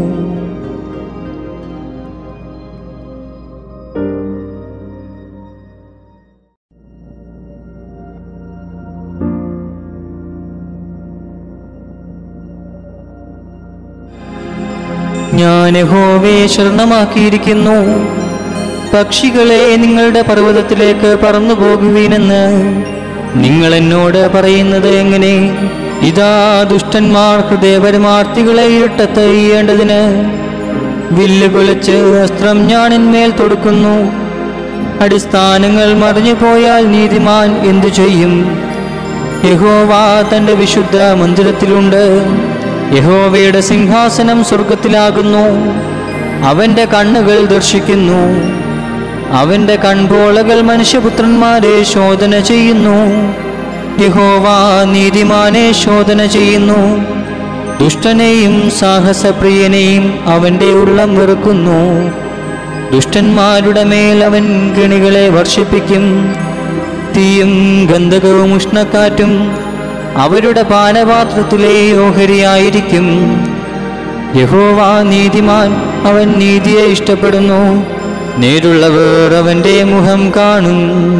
ഞാൻ യഹോവയെ ശരണമാക്കിയിരിക്കുന്നു പക്ഷികളെ നിങ്ങളുടെ പർവ്വതത്തിലേക്ക് പറന്നു പോകുവീനെന്ന് നിങ്ങൾ എന്നോട് പറയുന്നത് എങ്ങനെ ഇതാ ദുഷ്ടന്മാർ ഹൃദയപരമാർത്ഥികളെ ഇരുട്ടത്ത് എയ്യേണ്ടതിന് വില്ല് കുലച്ച് വസ്ത്രം ഞാനിന്മേൽ തൊടുക്കുന്നു അടിസ്ഥാനങ്ങൾ മറിഞ്ഞു പോയാൽ നീതിമാൻ എന്തു ചെയ്യും യഹോവ തന്റെ വിശുദ്ധ മന്ദിരത്തിലുണ്ട് യഹോവയുടെ സിംഹാസനം സ്വർഗത്തിലാകുന്നു അവന്റെ കണ്ണുകൾ ദർശിക്കുന്നു അവന്റെ കൺപോളകൾ മനുഷ്യപുത്രന്മാരെ ശോധന ചെയ്യുന്നു യഹോവ നീതിമാനെ ശോധന ചെയ്യുന്നു ദുഷ്ടനെയും സാഹസപ്രിയനെയും അവന്റെ ഉള്ളം വെറുക്കുന്നു ദുഷ്ടന്മാരുടെ മേൽ അവൻ ഗണികളെ വർഷിപ്പിക്കും തീയും ഗന്ധകവും ഉഷ്ണക്കാറ്റും അവരുടെ പാനപാത്രത്തിലെ ഓഹരിയായിരിക്കും യഹോവ നീതിമാൻ അവൻ നീതിയെ ഇഷ്ടപ്പെടുന്നു നേരുള്ളവർ അവന്റെ മുഖം കാണും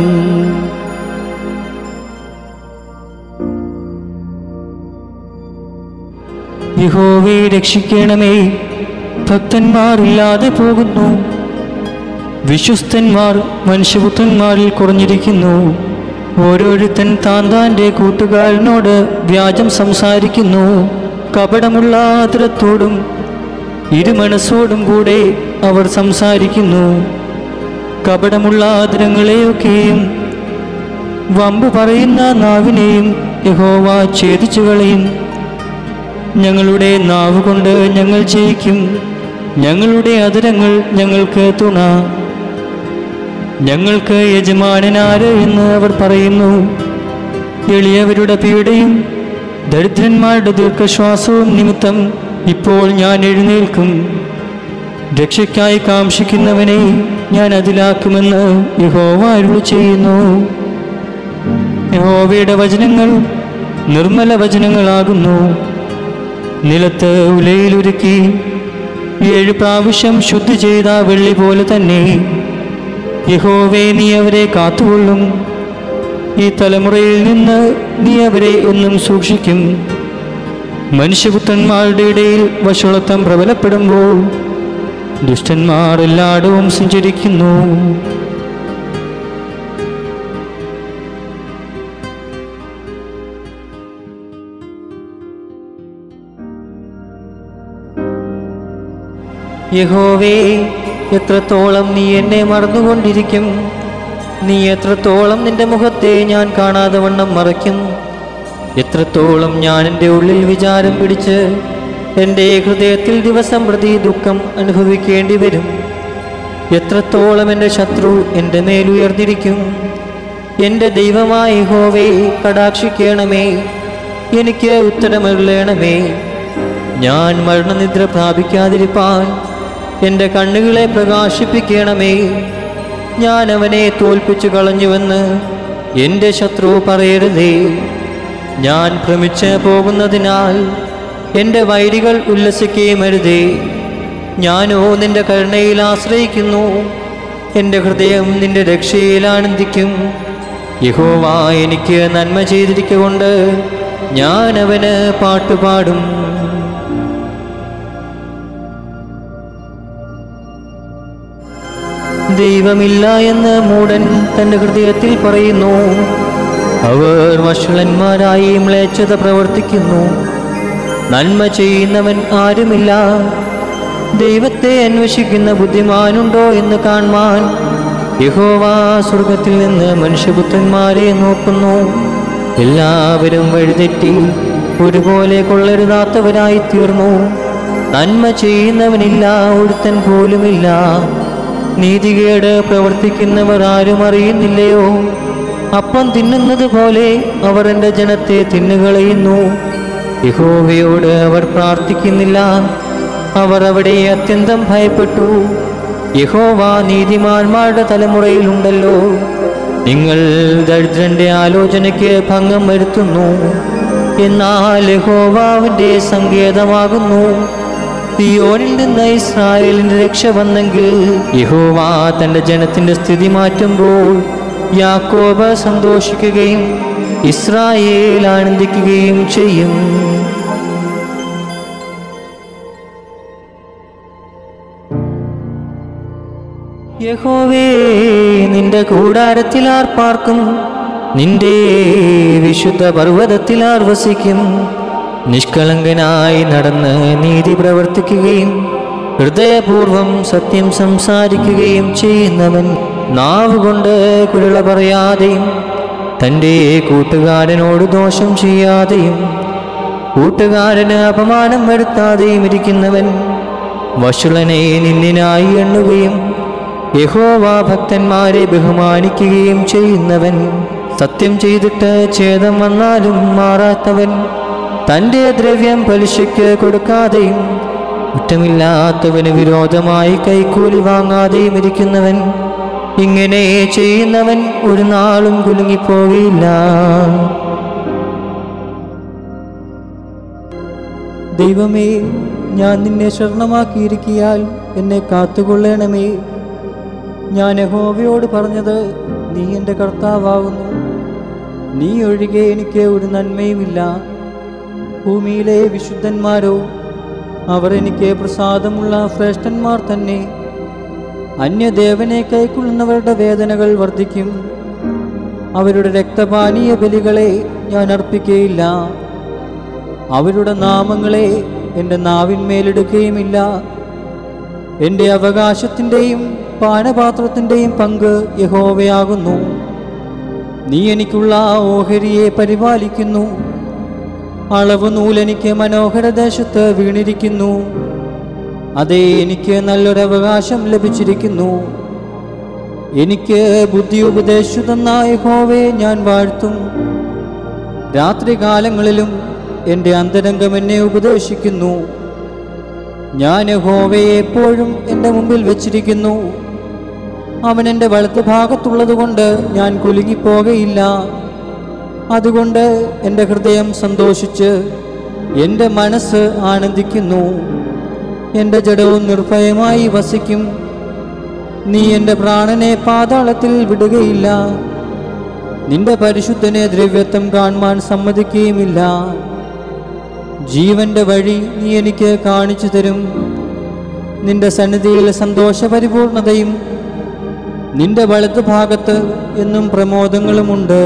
യഹോവയെ രക്ഷിക്കണമേ ഭക്തന്മാർ ഇല്ലാതെ പോകുന്നു വിശ്വസ്തന്മാർ മനുഷ്യപുത്രന്മാരിൽ കുറഞ്ഞിരിക്കുന്നു ഓരോരുത്തൻ താൻ താൻ്റെ കൂട്ടുകാരനോട് വ്യാജം സംസാരിക്കുന്നു കപടമുള്ള ആദരത്തോടും ഇരുമനസ്സോടും കൂടെ അവർ സംസാരിക്കുന്നു കപടമുള്ള ആദരങ്ങളെയൊക്കെയും വമ്പ് പറയുന്ന നാവിനെയും യഹോവ ഛേദിച്ചു കളയും ഞങ്ങളുടെ നാവ് കൊണ്ട് ഞങ്ങൾ ജയിക്കും ഞങ്ങളുടെ അതിരങ്ങൾ ഞങ്ങൾക്ക് തുണ ഞങ്ങൾക്ക് യജമാനനാര് എന്ന് അവർ പറയുന്നു എളിയവരുടെ പീഡയും ദരിദ്രന്മാരുടെ ദീർഘശ്വാസവും നിമിത്തം ഇപ്പോൾ ഞാൻ എഴുന്നേൽക്കും രക്ഷയ്ക്കായി കാംക്ഷിക്കുന്നവനെ ഞാൻ അതിലാക്കുമെന്ന് യഹോവ അരുളി ചെയ്യുന്നു യഹോവയുടെ വചനങ്ങൾ നിർമ്മല വചനങ്ങളാകുന്നു നിലത്ത് ഉലയിലൊരുക്കി ഏഴ് പ്രാവശ്യം ശുദ്ധി ചെയ്ത വെള്ളി പോലെ തന്നെ യഹോവേ നീ അവരെ കാത്തുകൊള്ളും ഈ തലമുറയിൽ നിന്ന് നീ അവരെ എന്നും സൂക്ഷിക്കും മനുഷ്യപുത്രന്മാരുടെ ഇടയിൽ വഷളത്വം പ്രബലപ്പെടുമ്പോൾ ദുഷ്ടന്മാർ എല്ലായിടവും സഞ്ചരിക്കുന്നു യഹോവേ എത്രത്തോളം നീ എന്നെ മറന്നുകൊണ്ടിരിക്കും നീ എത്രത്തോളം നിന്റെ മുഖത്തെ ഞാൻ കാണാതെ വണ്ണം മറയ്ക്കും എത്രത്തോളം ഞാൻ എൻ്റെ ഉള്ളിൽ വിചാരം പിടിച്ച് എൻ്റെ ഹൃദയത്തിൽ ദിവസം പ്രതി ദുഃഖം അനുഭവിക്കേണ്ടി വരും എത്രത്തോളം എൻ്റെ ശത്രു എൻ്റെ മേലുയർന്നിരിക്കും എൻ്റെ ദൈവമായ ഹോവേ കടാക്ഷിക്കണമേ എനിക്ക് ഉത്തരമരുളേണമേ ഞാൻ മരണനിദ്ര പ്രാപിക്കാതിരിപ്പാൻ എൻ്റെ കണ്ണുകളെ പ്രകാശിപ്പിക്കണമേ ഞാൻ അവനെ തോൽപ്പിച്ചു കളഞ്ഞുവെന്ന് എൻ്റെ ശത്രു പറയരുതേ ഞാൻ ഭ്രമിച്ച് പോകുന്നതിനാൽ എൻ്റെ വൈരികൾ ഉല്ലസിക്കുകയും അരുതേ ഞാനോ നിന്റെ കരുണയിൽ ആശ്രയിക്കുന്നു എൻ്റെ ഹൃദയം നിന്റെ രക്ഷയിൽ ആനന്ദിക്കും യഹോവ എനിക്ക് നന്മ ചെയ്തിരിക്കൊണ്ട് ഞാൻ അവന് പാട്ടുപാടും ദൈവമില്ല എന്ന് മൂടൻ തൻ്റെ ഹൃദയത്തിൽ പറയുന്നു അവർ വഷളന്മാരായി മ്ലേച്ഛത പ്രവർത്തിക്കുന്നു നന്മ ചെയ്യുന്നവൻ ആരുമില്ല ദൈവത്തെ അന്വേഷിക്കുന്ന ബുദ്ധിമാനുണ്ടോ എന്ന് കാണുവാൻ യഹോവ സ്വർഗത്തിൽ നിന്ന് മനുഷ്യപുത്രന്മാരെ നോക്കുന്നു എല്ലാവരും വഴിതെറ്റി ഒരുപോലെ കൊള്ളരുതാത്തവരായി തീർന്നു നന്മ ചെയ്യുന്നവനില്ല ഒരുത്തൻ പോലുമില്ല നീതികേട് പ്രവർത്തിക്കുന്നവർ ആരും അറിയുന്നില്ലയോ അപ്പം തിന്നുന്നത് പോലെ അവർ എൻ്റെ ജനത്തെ തിന്നുകളയുന്നു യഹോവയോട് അവർ പ്രാർത്ഥിക്കുന്നില്ല അവർ അവിടെ അത്യന്തം ഭയപ്പെട്ടു യഹോവ നീതിമാന്മാരുടെ തലമുറയിലുണ്ടല്ലോ നിങ്ങൾ ദരിദ്രന്റെ ആലോചനയ്ക്ക് ഭംഗം വരുത്തുന്നു എന്നാൽ യഹോവാവിൻ്റെ സങ്കേതമാകുന്നു സിയോനിൽ നിന്ന് ഇസ്രായേലിന്റെ രക്ഷ വന്നെങ്കിൽ യഹോവ തന്റെ ജനത്തിന്റെ സ്ഥിതി മാറ്റുമ്പോൾ യാക്കോബ് സന്തോഷിക്കുകയും ഇസ്രായേൽ ആനന്ദിക്കുകയും ചെയ്യും യഹോവേ നിന്റെ കൂടാരത്തിൽ ആർ പാർക്കും നിന്റെ വിശുദ്ധ പർവ്വതത്തിൽ ആർ വസിക്കും നിഷ്കളങ്കനായി നടന്ന് നീതി പ്രവർത്തിക്കുകയും ഹൃദയപൂർവം സത്യം സംസാരിക്കുകയും ചെയ്യുന്നവൻ നാവ് കൊണ്ട് കുരുള പറയാതെയും തൻ്റെ കൂട്ടുകാരനോട് ദോഷം ചെയ്യാതെയും കൂട്ടുകാരന് അപമാനം വരുത്താതെയും ഇരിക്കുന്നവൻ വഷുളനെ നിന്നിനായി എണ്ണുകയും യഹോവ ഭക്തന്മാരെ ബഹുമാനിക്കുകയും ചെയ്യുന്നവൻ സത്യം ചെയ്തിട്ട് ഛേദം വന്നാലും മാറാത്തവൻ തൻ്റെ ദ്രവ്യം പലിശയ്ക്ക് കൊടുക്കാതെയും കുറ്റമില്ലാത്തവന് വിരോധമായി കൈക്കൂലി വാങ്ങാതെയും ഇരിക്കുന്നവൻ ഇങ്ങനെ ചെയ്യുന്നവൻ ഒരു നാളും കുലുങ്ങിപ്പോകയില്ല ദൈവമേ ഞാൻ നിന്നെ ശരണമാക്കിയിരിക്കിയാൽ എന്നെ കാത്തുകൊള്ളണമേ ഞാൻ യഹോവയോട് പറഞ്ഞത് നീ എൻ്റെ കർത്താവാകുന്നു നീ ഒഴികെ എനിക്ക് ഒരു നന്മയുമില്ല ഭൂമിയിലെ വിശുദ്ധന്മാരോ അവർ എനിക്ക് പ്രസാദമുള്ള ശ്രേഷ്ഠന്മാർ തന്നെ അന്യദേവനെ കൈക്കൊള്ളുന്നവരുടെ വേദനകൾ വർദ്ധിക്കും അവരുടെ രക്തപാനീയ ബലികളെ ഞാൻ അർപ്പിക്കുകയില്ല അവരുടെ നാമങ്ങളെ എൻ്റെ നാവിന്മേലെടുക്കുകയുമില്ല എൻ്റെ അവകാശത്തിൻ്റെയും പാനപാത്രത്തിൻ്റെയും പങ്ക് യഹോവയാകുന്നു നീ എനിക്കുള്ള ഓഹരിയെ പരിപാലിക്കുന്നു അളവ് നൂലെനിക്ക് മനോഹര ദേശത്ത് വീണിരിക്കുന്നു അതേ എനിക്ക് നല്ലൊരു അവകാശം ലഭിച്ചിരിക്കുന്നു എനിക്ക് ബുദ്ധി ഉപദേശിച്ചു തന്ന യഹോവയെ ഞാൻ വാഴ്ത്തും രാത്രികാലങ്ങളിലും എൻ്റെ അന്തരംഗം എന്നെ ഉപദേശിക്കുന്നു ഞാൻ യഹോവയെ എപ്പോഴും എൻ്റെ മുമ്പിൽ വെച്ചിരിക്കുന്നു അവൻ എൻ്റെ വലത്ത് ഭാഗത്തുള്ളതുകൊണ്ട് ഞാൻ കുലുങ്ങിപ്പോകയില്ല അതുകൊണ്ട് എൻ്റെ ഹൃദയം സന്തോഷിച്ച് എൻ്റെ മനസ്സ് ആനന്ദിക്കുന്നു എൻ്റെ ജഡവും നിർഭയമായി വസിക്കും നീ എൻ്റെ പ്രാണനെ പാതാളത്തിൽ വിടുകയില്ല നിന്റെ പരിശുദ്ധനെ ദ്രവ്യത്വം കാണുവാൻ സമ്മതിക്കുകയുമില്ല ജീവന്റെ വഴി നീ എനിക്ക് കാണിച്ചു തരും നിന്റെ സന്നിധിയിൽ സന്തോഷപരിപൂർണതയും നിന്റെ വലതു ഭാഗത്ത് എന്നും പ്രമോദങ്ങളുമുണ്ട്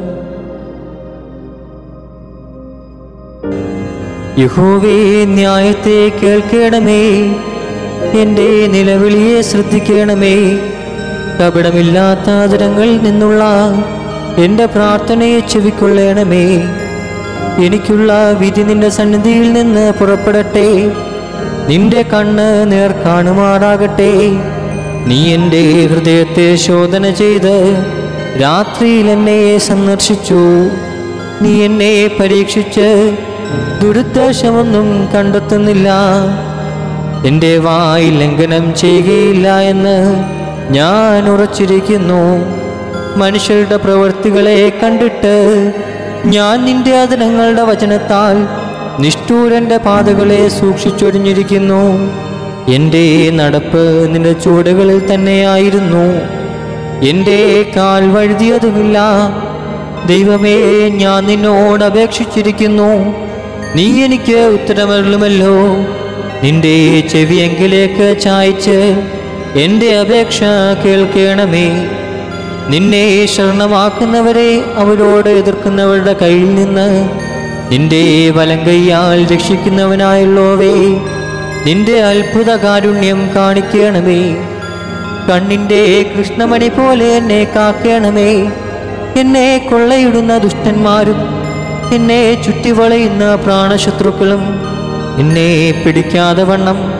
യഹോവേ ന്യായത്തെ കേൾക്കണമേ എൻ്റെ നിലവിളിയെ ശ്രദ്ധിക്കണമേ കപടമില്ലാത്ത ആദരങ്ങളിൽ നിന്നുള്ള എൻ്റെ പ്രാർത്ഥനയെ ചെവിക്കൊള്ളണമേ എനിക്കുള്ള വിധി നിന്റെ സന്നിധിയിൽ നിന്ന് പുറപ്പെടട്ടെ നിന്റെ കണ്ണ് നേർ കാണുമാറാകട്ടെ നീ എൻ്റെ ഹൃദയത്തെ ശോധന ചെയ്ത് രാത്രിയിൽ എന്നെ സന്ദർശിച്ചു നീ എന്നെ പരീക്ഷിച്ച് ദുരുദ്ദേശമൊന്നും കണ്ടെത്തുന്നില്ല എൻ്റെ വായി ലംഘനം ചെയ്യുകയില്ല എന്ന് ഞാൻ ഉറച്ചിരിക്കുന്നു മനുഷ്യരുടെ പ്രവൃത്തികളെ കണ്ടിട്ട് ഞാൻ നിന്റെ അതിനങ്ങളുടെ വചനത്താൽ നിഷ്ഠൂരന്റെ പാതകളെ സൂക്ഷിച്ചൊരിഞ്ഞിരിക്കുന്നു എൻ്റെ നടപ്പ് നിന്റെ ചുവടുകളിൽ തന്നെയായിരുന്നു എൻ്റെ കാൽ വഴുതിയതുമില്ല ദൈവമേ ഞാൻ നിന്നോട് അപേക്ഷിച്ചിരിക്കുന്നു നീ എനിക്ക് ഉത്തരമരുളുമല്ലോ നിന്റെ ചെവിയെങ്കിലേക്ക് ചായച്ച് എൻ്റെ അപേക്ഷ കേൾക്കണമേ നിന്നെ ശരണമാക്കുന്നവരെ അവരോട് എതിർക്കുന്നവരുടെ കയ്യിൽ നിന്ന് നിന്റെ വലം കൈയാൽ രക്ഷിക്കുന്നവനായുള്ളോവേ നിന്റെ അത്ഭുത കാരുണ്യം കാണിക്കണമേ കണ്ണിൻ്റെ കൃഷ്ണമണി പോലെ എന്നെ കാക്കണമേ എന്നെ കൊള്ളയിടുന്ന ദുഷ്ടന്മാരും എന്നെ ചുറ്റിവളയുന്ന പ്രാണശത്രുക്കളും എന്നെ പിടിക്കാതെ വണ്ണം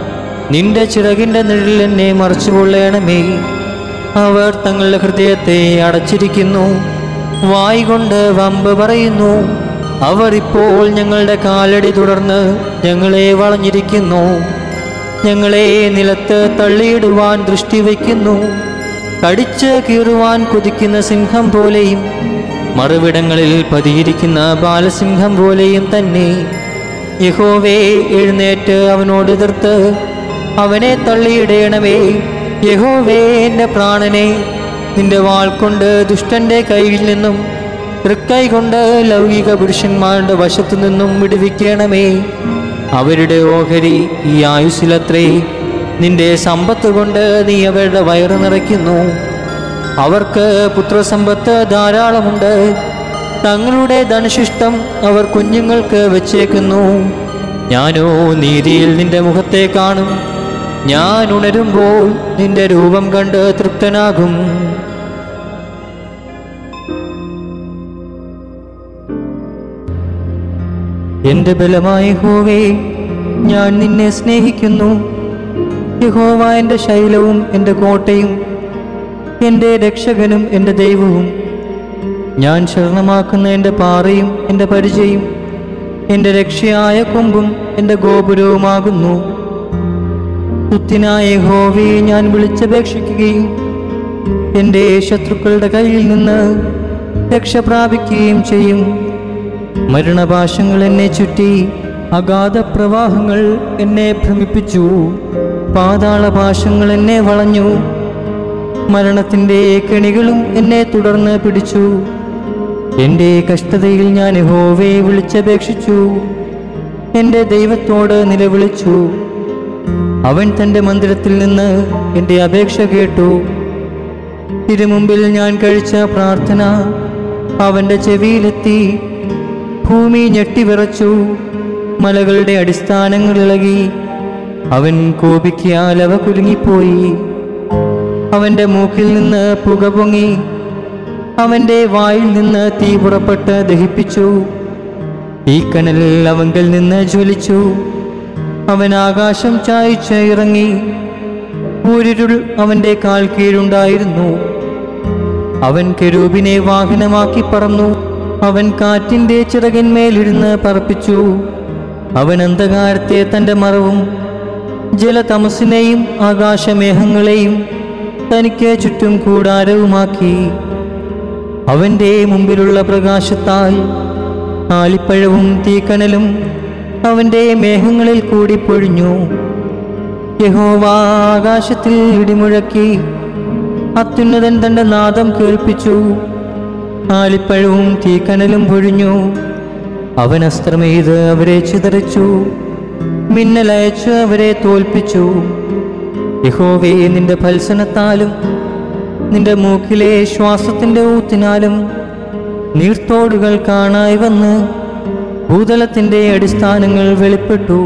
നിന്റെ ചിറകിന്റെ നിഴലിൽ എന്നെ മറച്ചുകൊള്ളണമേ അവർ തങ്ങളുടെ ഹൃദയത്തെ അടച്ചിരിക്കുന്നു വായി കൊണ്ട് വമ്പ് പറയുന്നു അവർ ഇപ്പോൾ ഞങ്ങളുടെ കാലടി തുടർന്ന് ഞങ്ങളെ വളഞ്ഞിരിക്കുന്നു ഞങ്ങളെ നിലത്ത് തള്ളിയിടുവാൻ ദൃഷ്ടി വയ്ക്കുന്നു കടിച്ച് കീറുവാൻ കുതിക്കുന്ന സിംഹം പോലെയും മറുവിടങ്ങളിൽ പതിയിരിക്കുന്ന ബാലസിംഹം പോലെയും തന്നെ യഹോവേ എഴുന്നേറ്റ് അവനോട് എതിർത്ത് അവനെ തള്ളിയിടയണമേ യഹോവേ എൻ്റെ പ്രാണനെ നിന്റെ വാൾ കൊണ്ട് ദുഷ്ടന്റെ കയ്യിൽ നിന്നും തൃക്കൈ കൊണ്ട് ലൗകിക പുരുഷന്മാരുടെ വശത്തു നിന്നും വിടുവിക്കണമേ അവരുടെ ഓഹരി ഈ ആയുസ്സിലത്രേ നിന്റെ സമ്പത്ത് കൊണ്ട് നീ അവരുടെ വയറ് നിറയ്ക്കുന്നു അവർക്ക് പുത്രസമ്പത്ത് ധാരാളമുണ്ട് തങ്ങളുടെ ധനശിഷ്ടം അവർ കുഞ്ഞുങ്ങൾക്ക് വെച്ചേക്കുന്നു ഞാനോ നീതിയിൽ നിന്റെ മുഖത്തെ കാണും ഞാൻ ഉണരുമ്പോൾ നിന്റെ രൂപം കണ്ട് തൃപ്തനാകും എന്റെ ബലമായ ഹോവേ ഞാൻ നിന്നെ സ്നേഹിക്കുന്നു യഹോവ എൻ്റെ ശൈലവും എൻ്റെ കോട്ടയും എൻ്റെ രക്ഷകനും എൻ്റെ ദൈവവും ഞാൻ ശരണമാക്കുന്ന എൻ്റെ പാറയും എൻ്റെ പരിചയും എൻ്റെ രക്ഷയായ കൊമ്പും എൻ്റെ ഗോപുരവുമാകുന്നു തുത്തിനായ ഹോവയെ ഞാൻ വിളിച്ചപേക്ഷിക്കുകയും എൻ്റെ ശത്രുക്കളുടെ കയ്യിൽ നിന്ന് രക്ഷ പ്രാപിക്കുകയും ചെയ്യും മരണപാശങ്ങൾ എന്നെ ചുറ്റി അഗാധ പ്രവാഹങ്ങൾ എന്നെ ഭ്രമിപ്പിച്ചു പാതാളപാശങ്ങൾ എന്നെ വളഞ്ഞു മരണത്തിൻ്റെ കെണികളും എന്നെ തുടർന്ന് പിടിച്ചു എൻ്റെ കഷ്ടതയിൽ ഞാൻ യഹോവയെ വിളിച്ചപേക്ഷിച്ചു എൻ്റെ ദൈവത്തോട് നിലവിളിച്ചു അവൻ തൻ്റെ മന്ദിരത്തിൽ നിന്ന് എൻ്റെ അപേക്ഷ കേട്ടു തിരുമുമ്പിൽ ഞാൻ കഴിച്ച പ്രാർത്ഥന അവൻ്റെ ചെവിയിലെത്തി ഭൂമി ഞെട്ടിവിറച്ചു മലകളുടെ അടിസ്ഥാനങ്ങൾ ഇളകി അവൻ കോപിക്കാൽ അവ കുലുങ്ങിപ്പോയി അവൻ്റെ മൂക്കിൽ നിന്ന് പുക പൊങ്ങി അവൻ്റെ വായിൽ നിന്ന് തീ പുറപ്പെട്ട് ദഹിപ്പിച്ചു ഈ കനൽ അവങ്കൽ നിന്ന് ജ്വലിച്ചു അവൻ ആകാശം ചായച്ച് ഇറങ്ങി ഊരിരുൾ അവൻ്റെ കാൽ കീഴുണ്ടായിരുന്നു അവൻ കെരൂബിനെ വാഹനമാക്കി പറന്നു അവൻ കാറ്റിൻ്റെ ചിറകിന്മേലിരുന്ന് പറപ്പിച്ചു അവൻ അന്ധകാരത്തെ തൻ്റെ മറവും ജലതമസിനെയും ആകാശമേഘങ്ങളെയും തനിക്ക് ചുറ്റും കൂടാരവുമാക്കി അവൻ്റെ മുമ്പിലുള്ള പ്രകാശത്താൽ ആലിപ്പഴവും തീക്കനലും അവൻ്റെ മേഘങ്ങളിൽ കൂടി പൊഴിഞ്ഞു യഹോവ ആകാശത്തിൽ ഇടിമുഴക്കി അത്യുന്നതൻ തന്റെ നാദം കേൾപ്പിച്ചു ആലിപ്പഴവും തീക്കനലും പൊഴിഞ്ഞു അവൻ അസ്ത്രമെയ്ത് അവരെ ചിതറിച്ചു മിന്നലയച്ച് അവരെ തോൽപ്പിച്ചു യഹോവേ നിന്റെ ഫൽസനത്താലും നിന്റെ മൂക്കിലെ ശ്വാസത്തിന്റെ ഊത്തിനാലും നീർത്തോടുകൾ കാണായി വന്ന് ഭൂതലത്തിന്റെ അടിസ്ഥാനങ്ങൾ വെളിപ്പെട്ടു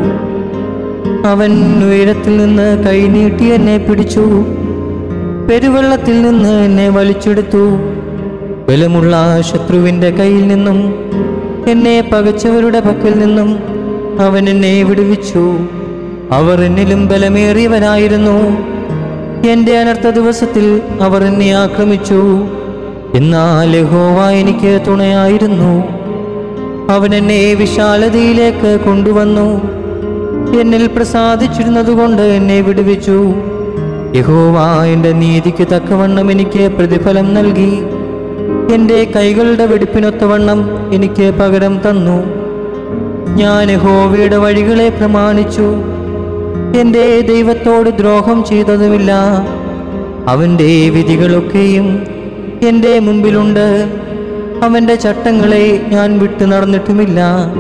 അവൻ ഉയരത്തിൽ നിന്ന് കൈനീട്ടി എന്നെ പിടിച്ചു പെരുവെള്ളത്തിൽ നിന്ന് എന്നെ വലിച്ചെടുത്തു ബലമുള്ള ശത്രുവിന്റെ കയ്യിൽ നിന്നും എന്നെ പകച്ചവരുടെ പക്കൽ നിന്നും അവൻ എന്നെ വിടുവിച്ചു അവർ എന്നിലും ബലമേറിയവനായിരുന്നു എന്റെ അനർത്ഥ ദിവസത്തിൽ അവർ എന്നെ ആക്രമിച്ചു എന്നാൽ യഹോവ എനിക്ക് തുണയായിരുന്നു അവൻ എന്നെ വിശാലതയിലേക്ക് കൊണ്ടുവന്നു എന്നിൽ പ്രസാദിച്ചിരുന്നതുകൊണ്ട് എന്നെ വിടുവിച്ചു യഹോവ എൻ്റെ നീതിക്ക് തക്കവണ്ണം എനിക്ക് പ്രതിഫലം നൽകി എൻ്റെ കൈകളുടെ വെടിപ്പിനൊത്തവണ്ണം എനിക്ക് പകരം തന്നു ഞാൻ യഹോവയുടെ വഴികളെ പ്രമാണിച്ചു എൻ്റെ ദൈവത്തോട് ദ്രോഹം ചെയ്തതുമില്ല അവൻ്റെ വിധികളൊക്കെയും എൻ്റെ മുമ്പിലുണ്ട് അവൻ്റെ ചട്ടങ്ങളെ ഞാൻ വിട്ടു നടന്നിട്ടുമില്ല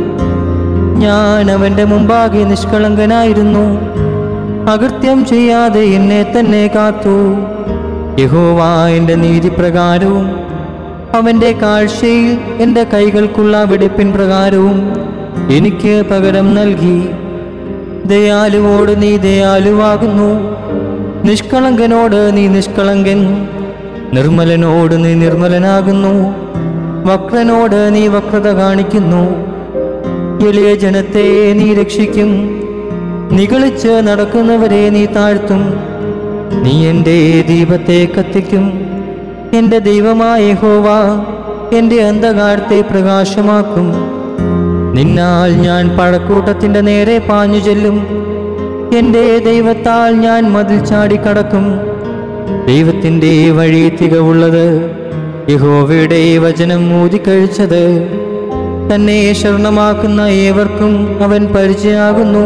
ഞാൻ അവൻ്റെ മുമ്പാകെ നിഷ്കളങ്കനായിരുന്നു അകൃത്യം ചെയ്യാതെ എന്നെ തന്നെ കാത്തു യഹോവ എൻ്റെ നീതിപ്രകാരവും അവൻ്റെ കാഴ്ചയിൽ എൻ്റെ കൈകൾക്കുള്ള വെടിപ്പിൻ പ്രകാരവും എനിക്ക് പകരം നൽകി ദയാലുവോട് നീ ദയാലുവാകുന്നു നിഷ്കളങ്കനോട് നീ നിഷ്കളങ്കൻ നിർമ്മലനോട് നീ നിർമ്മലനാകുന്നു വക്രനോട് നീ വക്രത കാണിക്കുന്നു എളിയ ജനത്തെ നീ രക്ഷിക്കും നിഗളിച്ച് നടക്കുന്നവരെ നീ താഴ്ത്തും നീ എൻ്റെ ദീപത്തെ കത്തിക്കും എൻ്റെ ദൈവമായ ഹോവ എൻ്റെ അന്ധകാരത്തെ പ്രകാശമാക്കും നിന്നാൽ ഞാൻ പഴക്കൂട്ടത്തിൻ്റെ നേരെ പാഞ്ഞു ചെല്ലും എൻ്റെ ദൈവത്താൽ ഞാൻ മതിൽ ചാടിക്കടക്കും ദൈവത്തിൻ്റെ വഴി തികവുള്ളത് യഹോവയുടെ വചനം ഊതിക്കഴിച്ചത് തന്നെ ശരണമാക്കുന്ന ഏവർക്കും അവൻ പരിചയമാകുന്നു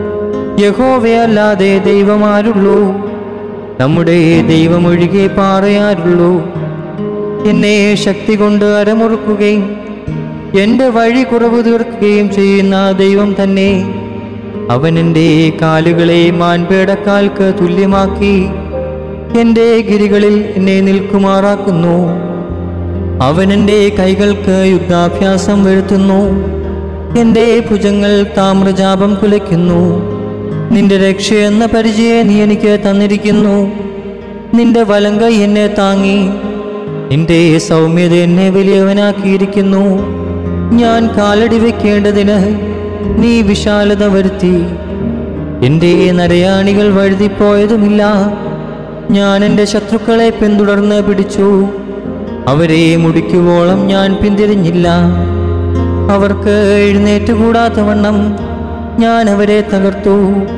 യഹോവയല്ലാതെ ദൈവമാരുള്ളൂ നമ്മുടെ ദൈവമൊഴികെ പാറയാരുള്ളൂ എന്നെ ശക്തി കൊണ്ട് അരമുറുക്കുകയും എൻ്റെ വഴി കുറവ് തീർക്കുകയും ചെയ്യുന്ന ദൈവം തന്നെ അവൻ എൻ്റെ കാലുകളെ മാൻപേടക്കാൽക്ക് തുല്യമാക്കി എൻ്റെ ഗിരികളിൽ എന്നെ നിൽക്കുമാറാക്കുന്നു അവൻ എൻ്റെ കൈകൾക്ക് യുദ്ധാഭ്യാസം വരുത്തുന്നു എൻ്റെ ഭുജങ്ങൾ താമ്രജാപം കുലയ്ക്കുന്നു നിന്റെ രക്ഷ എന്ന പരിചയം നീ എനിക്ക് തന്നിരിക്കുന്നു നിന്റെ വലങ്കൈ എന്നെ താങ്ങി നിന്റെ സൗമ്യത എന്നെ വലിയവനാക്കിയിരിക്കുന്നു ഞാൻ കാലടി വെക്കേണ്ടതിന് നീ വിശാലത വരുത്തി എൻ്റെ നരയാണികൾ വഴുതിപ്പോയതുമില്ല ഞാൻ എൻ്റെ ശത്രുക്കളെ പിന്തുടർന്ന് പിടിച്ചു അവരെ മുടിക്കുവോളം ഞാൻ പിന്തിരിഞ്ഞില്ല അവർക്ക് എഴുന്നേറ്റുകൂടാത്ത വണ്ണം ഞാൻ അവരെ തകർത്തു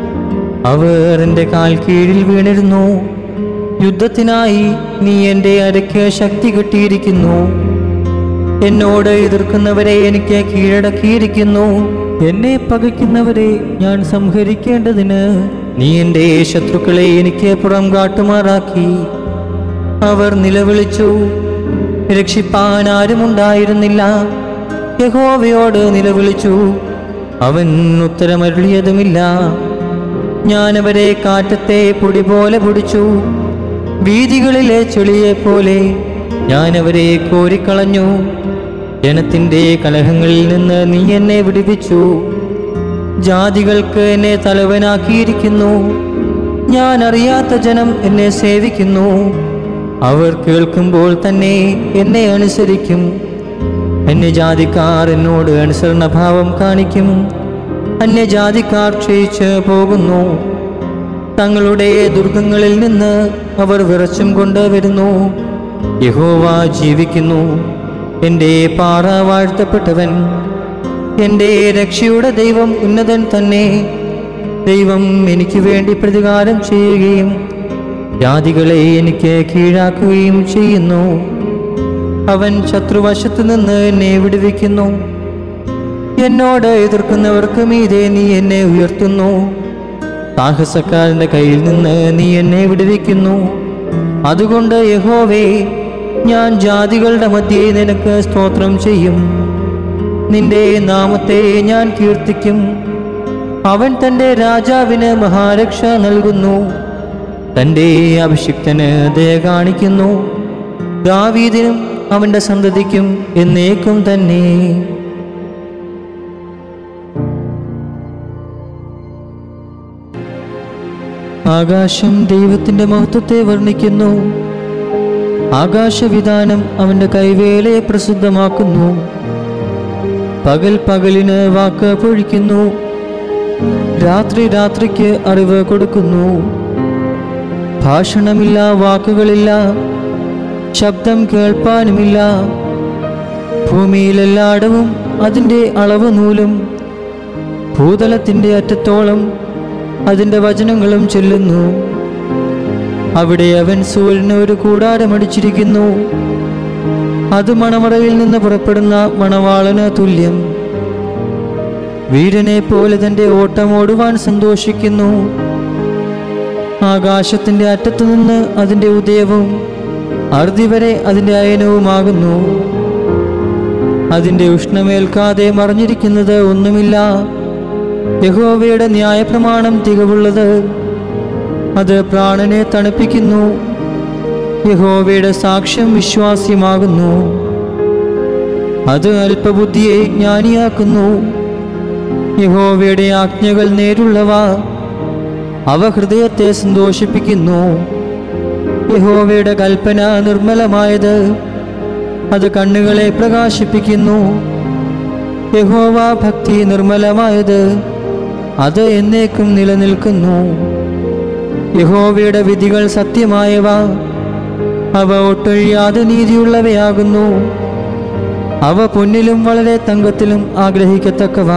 അവർ എൻ്റെ കാൽ കീഴിൽ വീണിരുന്നു യുദ്ധത്തിനായി നീ എൻ്റെ അരയ്ക്ക് ശക്തി കിട്ടിയിരിക്കുന്നു എന്നോട് എതിർക്കുന്നവരെ എനിക്ക് കീഴടക്കിയിരിക്കുന്നു എന്നെ പകയ്ക്കുന്നവരെ ഞാൻ സംഹരിക്കേണ്ടതിന് നീ എൻ്റെ ശത്രുക്കളെ എനിക്ക് പുറം കാട്ടുമാറാക്കി അവർ നിലവിളിച്ചു രക്ഷിപ്പാൻ ആരുമുണ്ടായിരുന്നില്ല യഹോവയോട് നിലവിളിച്ചു അവൻ ഉത്തരമരുളിയതുമില്ല ഞാൻ അവരെ കാറ്റത്തെ പൊടി പോലെ പൊടിച്ചു വീതികളിലെ ചെളിയെ പോലെ ഞാൻ അവരെ കോരിക്കളഞ്ഞു ജനത്തിൻ്റെ കലഹങ്ങളിൽ നിന്ന് നീ എന്നെ വിടുവിച്ചു ജാതികൾക്ക് എന്നെ തലവനാക്കിയിരിക്കുന്നു ഞാൻ അറിയാത്ത ജനം എന്നെ സേവിക്കുന്നു അവർ കേൾക്കുമ്പോൾ തന്നെ എന്നെ അനുസരിക്കും അന്യജാതിക്കാർ എന്നോട് അനുസരണഭാവം കാണിക്കും അന്യജാതിക്കാർ ക്ഷയിച്ച് പോകുന്നു തങ്ങളുടെ ദുർഗങ്ങളിൽ നിന്ന് അവർ വിറച്ചും കൊണ്ട് വരുന്നു യഹോവ ജീവിക്കുന്നു എൻ്റെ പാറ വാഴ്ത്തപ്പെട്ടവൻ എൻ്റെ രക്ഷയുടെ ദൈവം ഉന്നതൻ തന്നെ ദൈവം എനിക്ക് വേണ്ടി പ്രതികാരം ചെയ്യുകയും ജാതികളെ എനിക്ക് കീഴാക്കുകയും ചെയ്യുന്നു അവൻ ശത്രുവശത്തു നിന്ന് എന്നെ വിടുവിക്കുന്നു എന്നോട് എതിർക്കുന്നവർക്ക് മീതെ നീ എന്നെ ഉയർത്തുന്നു സാഹസക്കാരന്റെ കയ്യിൽ നിന്ന് നീ എന്നെ വിടുവിക്കുന്നു അതുകൊണ്ട് യഹോവേ ഞാൻ ജാതികളുടെ മധ്യേ നിനക്ക് സ്തോത്രം ചെയ്യും നിന്റെ നാമത്തെ ഞാൻ കീർത്തിക്കും അവൻ തൻ്റെ രാജാവിന് മഹാരക്ഷ നൽകുന്നു തൻ്റെ അഭിഷിക്തന് ദയ കാണിക്കുന്നു ദാവീദിനും അവൻ്റെ സന്തതിക്കും എന്നേക്കും തന്നെ ആകാശം ദൈവത്തിന്റെ മഹത്വത്തെ വർണ്ണിക്കുന്നു ആകാശവിധാനം അവന്റെ കൈവേലയെ പ്രസിദ്ധമാക്കുന്നു പകൽ പകലിന് വാക്ക് പൊഴിക്കുന്നു രാത്രി രാത്രിക്ക് അറിവ് കൊടുക്കുന്നു ഭാഷണമില്ല വാക്കുകളില്ല ശബ്ദം കേൾപ്പാനുമില്ല ഭൂമിയിലെല്ലായിടവും അതിൻ്റെ അളവ് നൂലും ഭൂതലത്തിൻ്റെ അറ്റത്തോളം അതിൻ്റെ വചനങ്ങളും ചൊല്ലുന്നു അവിടെ അവൻ സൂര്യന് ഒരു കൂടാരമടിച്ചിരിക്കുന്നു അത് മണമറയിൽ നിന്ന് പുറപ്പെടുന്ന മണവാളന് തുല്യം വീരനെ പോലെ തൻ്റെ ഓട്ടം ഓടുവാൻ സന്തോഷിക്കുന്നു ആകാശത്തിൻ്റെ അറ്റത്തു നിന്ന് അതിൻ്റെ ഉദയവും അറുതി വരെ അതിൻ്റെ അയനവുമാകുന്നു അതിൻ്റെ ഉഷ്ണമേൽക്കാതെ മറിഞ്ഞിരിക്കുന്നത് ഒന്നുമില്ല യഹോവയുടെ ന്യായപ്രമാണം തികവുള്ളത് അത് പ്രാണനെ തണുപ്പിക്കുന്നു യഹോവയുടെ സാക്ഷ്യം വിശ്വാസ്യമാകുന്നു അത് അല്പബുദ്ധിയെ ജ്ഞാനിയാക്കുന്നു യഹോവയുടെ ആജ്ഞകൾ നേരുള്ളവ അവ ഹൃദയത്തെ സന്തോഷിപ്പിക്കുന്നു യഹോവയുടെ കൽപ്പന നിർമ്മലമായത് അത് കണ്ണുകളെ പ്രകാശിപ്പിക്കുന്നു യഹോവ ഭക്തി നിർമ്മലമായത് അത് എന്നേക്കും നിലനിൽക്കുന്നു യഹോവയുടെ വിധികൾ സത്യമായവ അവ ഒട്ടൊഴിയാതെ നീതിയുള്ളവയാകുന്നു അവ പൊന്നിലും വളരെ തങ്കത്തിലും ആഗ്രഹിക്കത്തക്കവ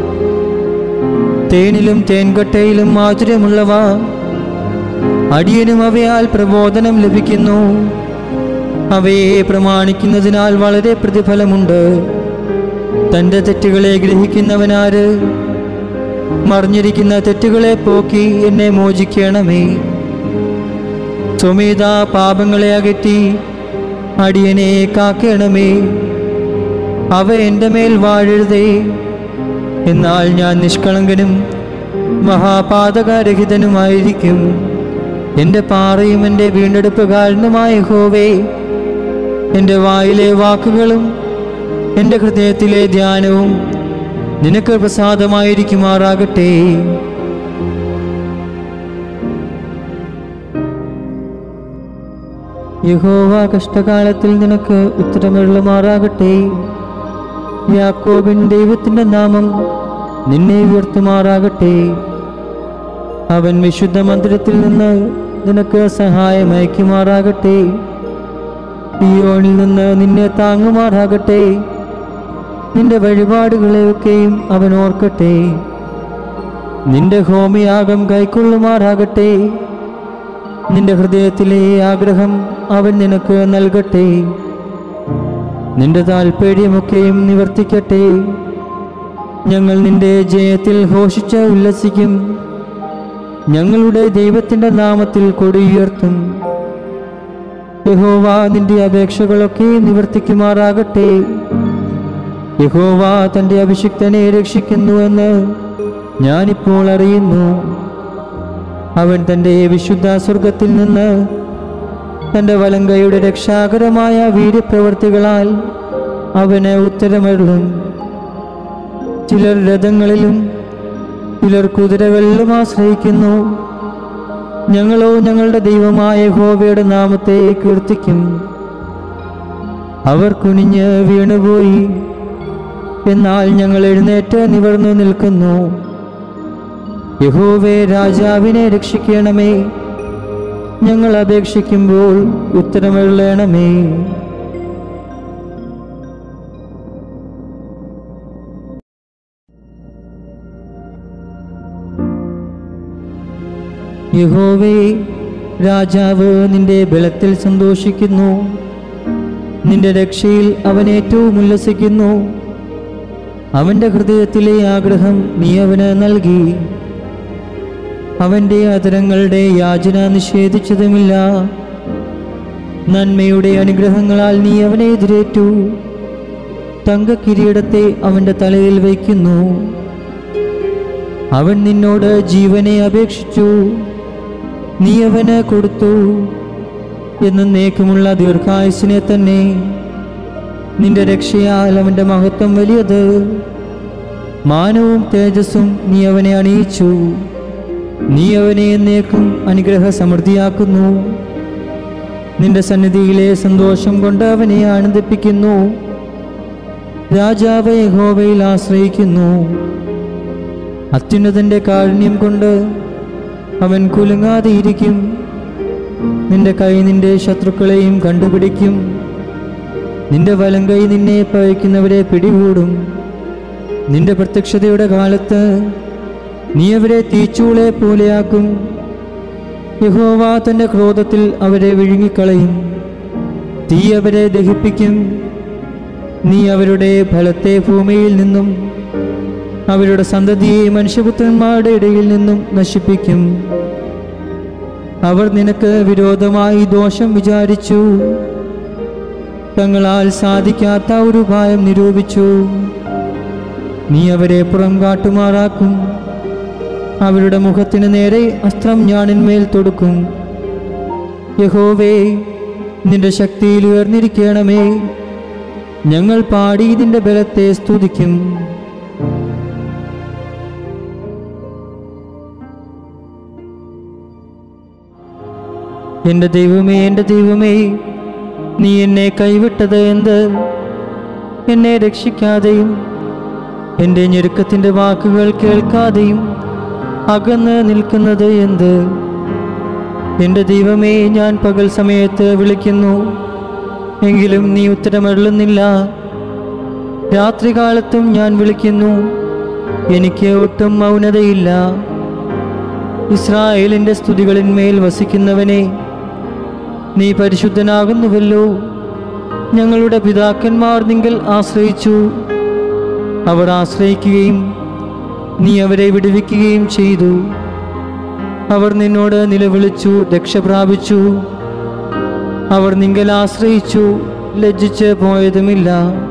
തേനിലും തേൻകട്ടയിലും മാധുര്യമുള്ളവ അടിയനും അവയാൽ പ്രബോധനം ലഭിക്കുന്നു അവയെ പ്രമാണിക്കുന്നതിനാൽ വളരെ പ്രതിഫലമുണ്ട് തൻ്റെ തെറ്റുകളെ ഗ്രഹിക്കുന്നവനാര് മറിഞ്ഞിരിക്കുന്ന തെറ്റുകളെ പോക്കി എന്നെ മോചിക്കണമേ സ്വമേത പാപങ്ങളെ അകറ്റി അടിയനെ കാക്കണമേ അവ എൻ്റെ മേൽ വാഴരുതേ എന്നാൽ ഞാൻ നിഷ്കളങ്കനും മഹാപാതകരഹിതനുമായിരിക്കും എൻ്റെ പാറയും എൻ്റെ വീണ്ടെടുപ്പുകാരനുമായ ഹോവേ എൻ്റെ വായിലെ വാക്കുകളും എൻ്റെ ഹൃദയത്തിലെ ധ്യാനവും നിനക്ക് പ്രസാദമായിരിക്കുമാറാകട്ടെ യഹോവ കഷ്ടകാലത്തിൽ നിനക്ക് ഉത്തരമരുളുമാറാകട്ടെ യാക്കോബിൻ ദൈവത്തിൻ്റെ നാമം നിന്നെ ഉയർത്തുമാറാകട്ടെ അവൻ വിശുദ്ധ മന്ദിരത്തിൽ നിന്ന് നിനക്ക് സഹായം അയക്കുമാറാകട്ടെ പിയോണിൽ നിന്ന് നിന്നെ താങ്ങുമാറാകട്ടെ നിന്റെ വഴിപാടുകളെയൊക്കെയും അവൻ ഓർക്കട്ടെ നിന്റെ ഹോമിയാഗം കൈക്കൊള്ളുമാറാകട്ടെ നിന്റെ ഹൃദയത്തിലെ ആഗ്രഹം അവൻ നിനക്ക് നൽകട്ടെ നിന്റെ താൽപ്പര്യമൊക്കെയും നിവർത്തിക്കട്ടെ ഞങ്ങൾ നിന്റെ ജയത്തിൽ ഘോഷിച്ച് ഉല്ലസിക്കും ഞങ്ങളുടെ ദൈവത്തിൻ്റെ നാമത്തിൽ കൊടിയുയർത്തും യഹോവ നിന്റെ അപേക്ഷകളൊക്കെ നിവർത്തിക്കുമാറാകട്ടെ യഹോവ തൻ്റെ അഭിഷിക്തനെ രക്ഷിക്കുന്നുവെന്ന് ഞാനിപ്പോൾ അറിയുന്നു അവൻ തൻ്റെ വിശുദ്ധ സ്വർഗത്തിൽ നിന്ന് തൻ്റെ വലങ്കയുടെ രക്ഷാകരമായ വീര്യപ്രവർത്തികളാൽ അവന് ഉത്തരമരുളും ചിലർ രഥങ്ങളിലും ചിലർ കുതിരകളിലും ആശ്രയിക്കുന്നു ഞങ്ങളോ ഞങ്ങളുടെ ദൈവമായ ഹോവയുടെ നാമത്തെ കീർത്തിക്കും അവർ കുനിഞ്ഞ് വീണുപോയി എന്നാൽ ഞങ്ങൾ എഴുന്നേറ്റ് നിവർന്നു നിൽക്കുന്നു യഹോവേ രാജാവിനെ രക്ഷിക്കണമേ ഞങ്ങൾ അപേക്ഷിക്കുമ്പോൾ ഉത്തരമെഴുളണമേ യഹോവേ രാജാവ് നിന്റെ ബലത്തിൽ സന്തോഷിക്കുന്നു നിന്റെ രക്ഷയിൽ അവൻ ഏറ്റവും ഉല്ലസിക്കുന്നു അവന്റെ ഹൃദയത്തിലെ ആഗ്രഹം നീ അവന് നൽകി അവന്റെ അതരങ്ങളുടെ യാചന നിഷേധിച്ചതുമില്ല നന്മയുടെ അനുഗ്രഹങ്ങളാൽ നീ അവനെ എതിരേറ്റു തങ്കക്കിരീടത്തെ അവന്റെ തലയിൽ വയ്ക്കുന്നു അവൻ നിന്നോട് ജീവനെ അപേക്ഷിച്ചു നീ അവന് കൊടുത്തു എന്നേക്കുമുള്ള ദീർഘായുസിനെ തന്നെ നിന്റെ രക്ഷയാൽ അവന്റെ മഹത്വം വലിയത് മാനവും തേജസ്സും നീ അവനെ അണിയിച്ചു നീ അവനെ എന്നേക്കും അനുഗ്രഹ സമൃദ്ധിയാക്കുന്നു നിന്റെ സന്നിധിയിലെ സന്തോഷം കൊണ്ട് അവനെ ആനന്ദിപ്പിക്കുന്നു രാജാവ് യഹോവയിൽ ആശ്രയിക്കുന്നു അത്യുന്നതന്റെ കാരുണ്യം കൊണ്ട് അവൻ കുലുങ്ങാതെ ഇരിക്കും നിന്റെ കൈ നിന്റെ ശത്രുക്കളെയും കണ്ടുപിടിക്കും നിന്റെ വലം കൈ നിന്നെ പഴിക്കുന്നവരെ പിടികൂടും നിന്റെ പ്രത്യക്ഷതയുടെ കാലത്ത് നീ അവരെ തീച്ചൂളെ പോലെയാക്കും യഹോവ തന്റെ ക്രോധത്തിൽ അവരെ വിഴുങ്ങിക്കളയും തീ അവരെ ദഹിപ്പിക്കും നീ അവരുടെ ഫലത്തെ ഭൂമിയിൽ നിന്നും അവരുടെ സന്തതിയെ മനുഷ്യപുത്രന്മാരുടെ ഇടയിൽ നിന്നും നശിപ്പിക്കും അവർ നിനക്ക് വിരോധമായി ദോഷം വിചാരിച്ചു തങ്ങളാൽ സാധിക്കാത്ത ഒരു ഉപായം നിരൂപിച്ചു നീ അവരെ പുറം കാട്ടുമാറാക്കും അവരുടെ മുഖത്തിന് നേരെ അസ്ത്രം ഞാണിന്മേൽ തൊടുക്കും യഹോവേ നിന്റെ ശക്തിയിൽ ഉയർന്നിരിക്കണമേ ഞങ്ങൾ പാടി ഇതിന്റെ ബലത്തെ സ്തുതിക്കും എന്റെ ദൈവമേ എന്റെ ദൈവമേ നീ എന്നെ കൈവിട്ടത് എന്ത് എന്നെ രക്ഷിക്കാതെയും എൻ്റെ ഞെരുക്കത്തിൻ്റെ വാക്കുകൾ കേൾക്കാതെയും അകന്ന് നിൽക്കുന്നത് എന്ത് എൻ്റെ ദൈവമേ ഞാൻ പകൽ സമയത്ത് വിളിക്കുന്നു എങ്കിലും നീ ഉത്തരമരുളുന്നില്ല രാത്രികാലത്തും ഞാൻ വിളിക്കുന്നു എനിക്ക് ഒട്ടും മൗനതയില്ല ഇസ്രായേലിൻ്റെ സ്തുതികളിന്മേൽ വസിക്കുന്നവനെ നീ പരിശുദ്ധനാകുന്നുവല്ലോ ഞങ്ങളുടെ പിതാക്കന്മാർ നിങ്ങൾ ആശ്രയിച്ചു അവർ ആശ്രയിക്കുകയും നീ അവരെ വിടുവിക്കുകയും ചെയ്തു അവർ നിന്നോട് നിലവിളിച്ചു രക്ഷ പ്രാപിച്ചു അവർ നിങ്ങൾ ആശ്രയിച്ചു ലജ്ജിച്ച് പോയതുമില്ല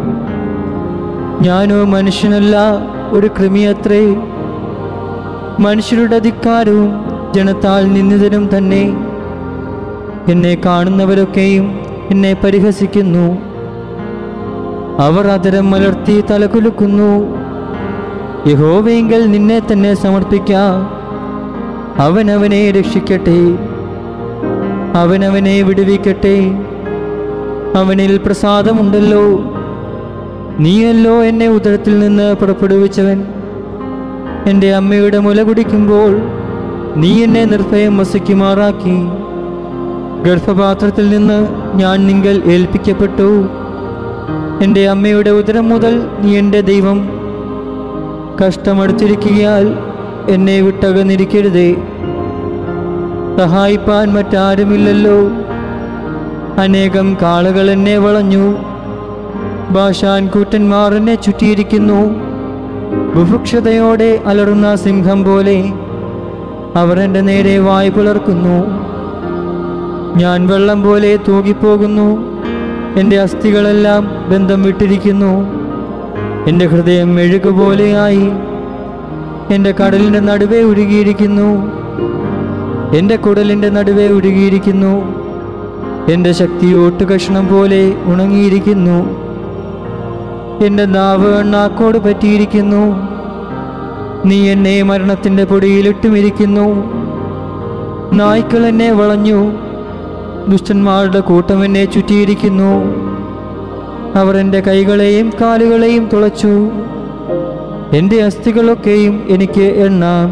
ഞാനോ മനുഷ്യനല്ല ഒരു കൃമിയത്രേ മനുഷ്യരുടെ ധിക്കാരവും ജനത്താൽ നിന്ദിതനും തന്നെ എന്നെ കാണുന്നവരൊക്കെയും എന്നെ പരിഹസിക്കുന്നു അവർ അതരം മലർത്തി തലകുലുക്കുന്നു യഹോവയെങ്കിൽ നിന്നെ തന്നെ സമർപ്പിക്ക അവനവനെ രക്ഷിക്കട്ടെ അവനവനെ വിടുവിക്കട്ടെ അവനിൽ പ്രസാദമുണ്ടല്ലോ നീയല്ലോ എന്നെ ഉദരത്തിൽ നിന്ന് പുറപ്പെടുവിച്ചവൻ എൻ്റെ അമ്മയുടെ മുല കുടിക്കുമ്പോൾ നീ എന്നെ നിർഭയം വസിക്കുമാറാക്കി ഗർഭപാത്രത്തിൽ നിന്ന് ഞാൻ നിങ്ങൾ ഏൽപ്പിക്കപ്പെട്ടു എൻ്റെ അമ്മയുടെ ഉദരം മുതൽ നീ എൻ്റെ ദൈവം കഷ്ടമടുത്തിരിക്കുകയാൽ എന്നെ വിട്ടകന്നിരിക്കരുതേ സഹായിപ്പാൻ മറ്റാരുമില്ലല്ലോ അനേകം കാളുകൾ എന്നെ വളഞ്ഞു ഭാഷാൻ കൂറ്റന്മാർ എന്നെ ചുറ്റിയിരിക്കുന്നു ബുഭുക്ഷതയോടെ അലറുന്ന സിംഹം പോലെ അവർ എൻ്റെ നേരെ വായ് പുലർക്കുന്നു ഞാൻ വെള്ളം പോലെ തൂകിപ്പോകുന്നു എൻ്റെ അസ്ഥികളെല്ലാം ബന്ധം വിട്ടിരിക്കുന്നു എൻ്റെ ഹൃദയം മെഴുകുപോലെയായി എൻ്റെ കടലിൻ്റെ നടുവേ ഉരുകിയിരിക്കുന്നു എൻ്റെ കുടലിൻ്റെ നടുവേ ഉരുകിയിരിക്കുന്നു എൻ്റെ ശക്തി ഓട്ടുകഷ്ണം പോലെ ഉണങ്ങിയിരിക്കുന്നു എൻ്റെ നാവ് എണ്ണാക്കോട് പറ്റിയിരിക്കുന്നു നീ എന്നെ മരണത്തിൻ്റെ പൊടിയിലിട്ടുമിരിക്കുന്നു നായ്ക്കൾ എന്നെ വളഞ്ഞു ദുഷ്ടന്മാരുടെ കൂട്ടം എന്നെ ചുറ്റിയിരിക്കുന്നു അവർ എൻ്റെ കൈകളെയും കാലുകളെയും തുളച്ചു എൻ്റെ അസ്ഥികളൊക്കെയും എനിക്ക് എണ്ണാം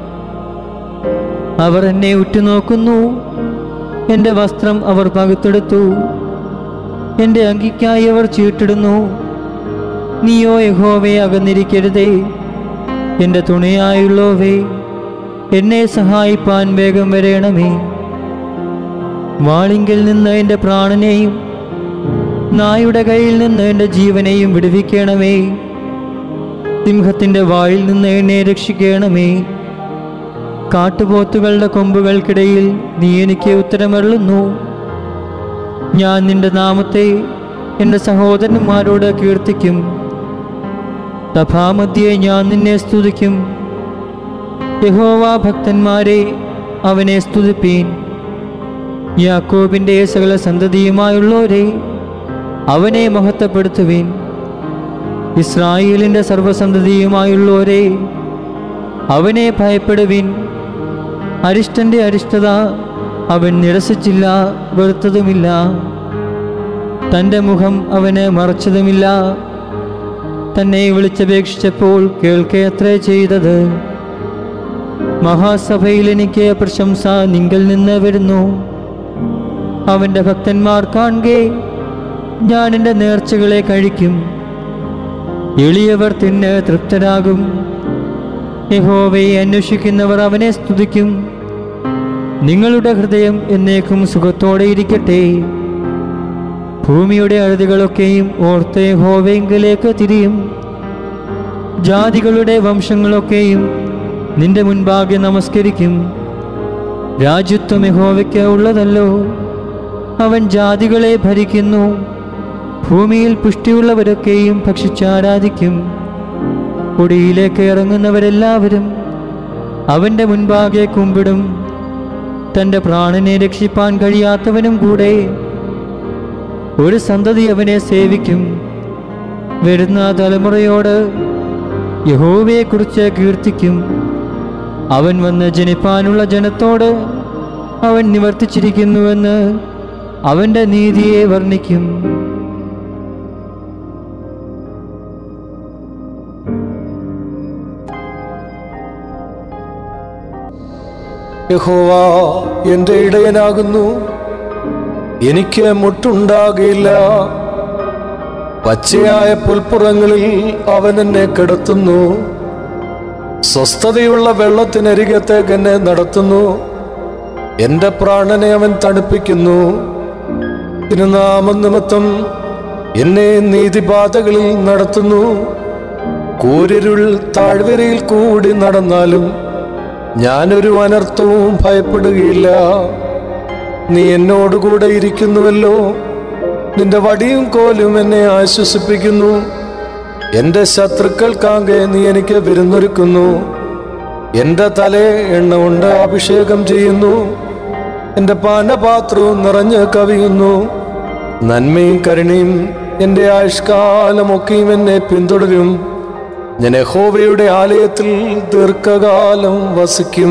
അവർ എന്നെ ഉറ്റുനോക്കുന്നു എൻ്റെ വസ്ത്രം അവർ പകുത്തെടുത്തു എൻ്റെ അങ്കിക്കായി അവർ ചീട്ടിടുന്നു നീയോ യഹോവേ അകന്നിരിക്കരുതേ എൻ്റെ തുണയായുള്ളോവേ എന്നെ സഹായിപ്പാൻ വേഗം വരേണമേ വാളിങ്കിൽ നിന്ന് എൻ്റെ പ്രാണനെയും നായുടെ കയ്യിൽ നിന്ന് എൻ്റെ ജീവനെയും വിടുവിക്കണമേ സിംഹത്തിൻ്റെ വായിൽ നിന്ന് എന്നെ രക്ഷിക്കണമേ കാട്ടുപോത്തുകളുടെ കൊമ്പുകൾക്കിടയിൽ നീ എനിക്ക് ഉത്തരമരുളുന്നു ഞാൻ നിന്റെ നാമത്തെ എൻ്റെ സഹോദരന്മാരോട് കീർത്തിക്കും സഭാമധ്യേ ഞാൻ നിന്നെ സ്തുതിക്കും യഹോവ ഭക്തന്മാരെ അവനെ സ്തുതിപ്പീൻ യാക്കോബിൻ്റെ സകല സന്തതിയുമായുള്ളവരെ അവനെ മഹത്വപ്പെടുത്തുവിൻ ഇസ്രായേലിൻ്റെ സർവസന്തതിയുമായുള്ളവരെ അവനെ ഭയപ്പെടുവിൻ അരിഷ്ടന്റെ അരിഷ്ടത അവൻ നിരസിച്ചില്ല വെറുത്തതുമില്ല തൻ്റെ മുഖം അവന് മറച്ചതുമില്ല തന്നെ വിളിച്ചപേക്ഷിച്ചപ്പോൾ കേൾക്കയത്രേ ചെയ്തത് മഹാസഭയിൽ എനിക്ക് പ്രശംസ നിങ്കിൽ നിന്ന് വരുന്നു അവൻ്റെ ഭക്തന്മാർ കാണുകെ ഞാൻ എൻ്റെ നേർച്ചകളെ കഴിക്കും എളിയവർ തിന്ന് തൃപ്തരാകും യഹോവയെ അന്വേഷിക്കുന്നവർ അവനെ സ്തുതിക്കും നിങ്ങളുടെ ഹൃദയം എന്നേക്കും സുഖത്തോടെ ഇരിക്കട്ടെ ഭൂമിയുടെ അഴുതുകളൊക്കെയും ഓർത്ത് യഹോവയെങ്കിലേക്ക് തിരിയും ജാതികളുടെ വംശങ്ങളൊക്കെയും നിന്റെ മുൻപാകെ നമസ്കരിക്കും രാജ്യത്വം യഹോവയ്ക്ക് ഉള്ളതല്ലോ അവൻ ജാതികളെ ഭരിക്കുന്നു ഭൂമിയിൽ പുഷ്ടിയുള്ളവരൊക്കെയും ഭക്ഷിച്ചാരാധിക്കും പൊടിയിലേക്ക് ഇറങ്ങുന്നവരെല്ലാവരും അവൻ്റെ മുൻപാകെ കുമ്പിടും തൻ്റെ പ്രാണനെ രക്ഷിപ്പാൻ കഴിയാത്തവനും കൂടെ ഒരു സന്തതി അവനെ സേവിക്കും വരുന്ന തലമുറയോട് യഹോവയെക്കുറിച്ച് കീർത്തിക്കും അവൻ വന്ന് ജനിപ്പാനുള്ള ജനത്തോട് അവൻ നിവർത്തിച്ചിരിക്കുന്നുവെന്ന് അവൻ്റെ നീതിയെ വർണ്ണിക്കും യഹോവ എൻ്റെ ഇടയനാകുന്നു എനിക്ക് മുട്ടുണ്ടാകില്ല പച്ചയായ പുൽപ്പുറങ്ങളിൽ അവൻ എന്നെ കിടത്തുന്നു സ്വസ്ഥതയുള്ള വെള്ളത്തിനരികത്തേക്ക് എന്നെ നടത്തുന്നു എന്റെ പ്രാണനെ അവൻ തണുപ്പിക്കുന്നു തിരുനാമം നിമിത്തം എന്നെ നീതിപാതകളിൽ നടത്തുന്നു കൂരിരുൾ താഴ്വരയിൽ കൂടി നടന്നാലും ഞാനൊരു അനർത്ഥവും ഭയപ്പെടുകയില്ല നീ എന്നോടുകൂടെ ഇരിക്കുന്നുവല്ലോ നിന്റെ വടിയും കോലും എന്നെ ആശ്വസിപ്പിക്കുന്നു എന്റെ ശത്രുക്കൾക്കാകെ നീ എനിക്ക് വിരുന്നൊരുക്കുന്നു എന്റെ തലയെ എണ്ണ കൊണ്ട് അഭിഷേകം ചെയ്യുന്നു എന്റെ പാനപാത്രവും നിറഞ്ഞ് കവിയുന്നു നന്മയും കരുണയും എന്റെ ആയുഷ്കാലമൊക്കെയും എന്നെ പിന്തുടരും ഞാൻ യഹോവയുടെ ആലയത്തിൽ ദീർഘകാലം വസിക്കും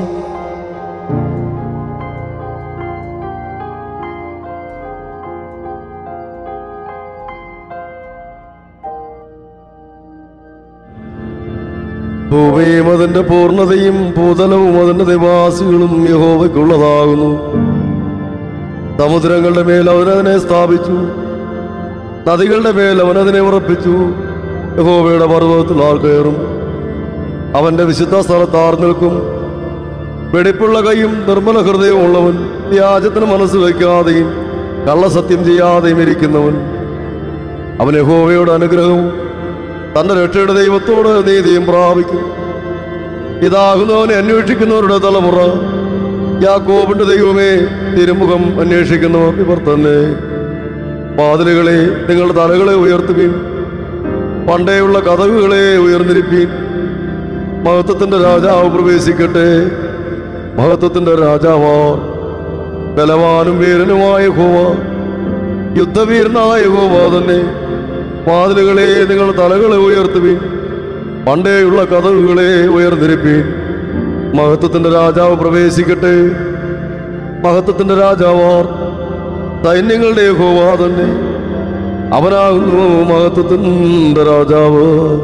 ഭൂമിയും അതിന്റെ പൂർണ്ണതയും ഭൂതലവും അതിന്റെ നിവാസികളും യഹോവയ്ക്കുള്ളതാകുന്നു സമുദ്രങ്ങളുടെ മേൽ അവനതിനെ സ്ഥാപിച്ചു നദികളുടെ മേൽ അവനതിനെ ഉറപ്പിച്ചു യഹോവയുടെ പർവ്വതത്തിൽ ആർ കയറും അവന്റെ വിശുദ്ധ സ്ഥലത്ത് ആർ നിൽക്കും വെടിപ്പുള്ള കൈയും നിർമ്മല ഹൃദയവും ഉള്ളവൻ വ്യാജത്തിന് മനസ്സ് വയ്ക്കാതെയും കള്ളസത്യം ചെയ്യാതെയും ഇരിക്കുന്നവൻ അവൻ യഹോവയുടെ അനുഗ്രഹവും തന്റെ രക്ഷയുടെ ദൈവത്തോട് നീതിയും പ്രാപിക്കും ഇതാകുന്നവനെ അന്വേഷിക്കുന്നവരുടെ തലമുറ യാക്കോബിന്റെ ദൈവമേ തിരുമുഖം അന്വേഷിക്കുന്നവർ ഇവർ തന്നെ വാതിലുകളെ നിങ്ങളുടെ തലകളെ ഉയർത്തുകയും പണ്ടേയുള്ള കഥകുകളെ ഉയർന്നിരിപ്പീൻ മഹത്വത്തിന്റെ രാജാവ് പ്രവേശിക്കട്ടെ മഹത്വത്തിന്റെ രാജാവാർ ബലവാനും വീരനുമായ ഹോവ യുദ്ധവീരനായ ഹോവ തന്നെ വാതിലുകളെ നിങ്ങൾ തലകളെ ഉയർത്തുവീൻ പണ്ടേയുള്ള കഥകുകളെ ഉയർന്നിരിപ്പീൻ മഹത്വത്തിന്റെ രാജാവ് പ്രവേശിക്കട്ടെ മഹത്വത്തിന്റെ രാജാവാർ സൈന്യങ്ങളുടെ ഹോവ തന്നെ അവനാകുന്നു മഹത്വത്തിന്റെ രാജാവ്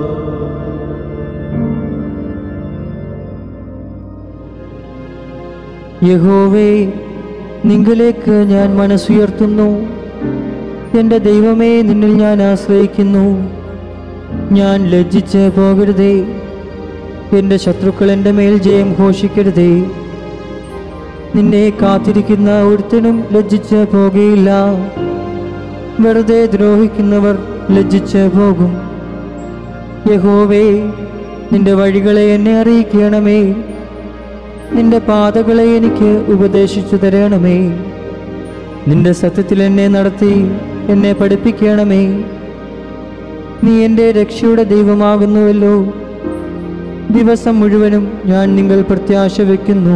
യഹോവേ നിങ്കിലേക്ക് ഞാൻ മനസ്സുയർത്തുന്നു എൻ്റെ ദൈവമേ നിന്നിൽ ഞാൻ ആശ്രയിക്കുന്നു ഞാൻ ലജ്ജിച്ച് പോകരുതേ എൻ്റെ ശത്രുക്കൾ എൻ്റെ മേൽ ജയം ഘോഷിക്കരുതേ നിന്നെ കാത്തിരിക്കുന്ന ഒരുത്തനും ലജ്ജിച്ച് പോകുകയില്ല വെറുതെ ദ്രോഹിക്കുന്നവർ ലജ്ജിച്ച് പോകും യഹോവേ നിന്റെ വഴികളെ എന്നെ അറിയിക്കണമേ നിന്റെ പാതകളെ എനിക്ക് ഉപദേശിച്ചു തരണമേ നിന്റെ സത്യത്തിൽ എന്നെ നടത്തി എന്നെ പഠിപ്പിക്കണമേ നീ എൻ്റെ രക്ഷയുടെ ദൈവമാകുന്നുവല്ലോ ദിവസം മുഴുവനും ഞാൻ നിങ്ങൾ പ്രത്യാശ വയ്ക്കുന്നു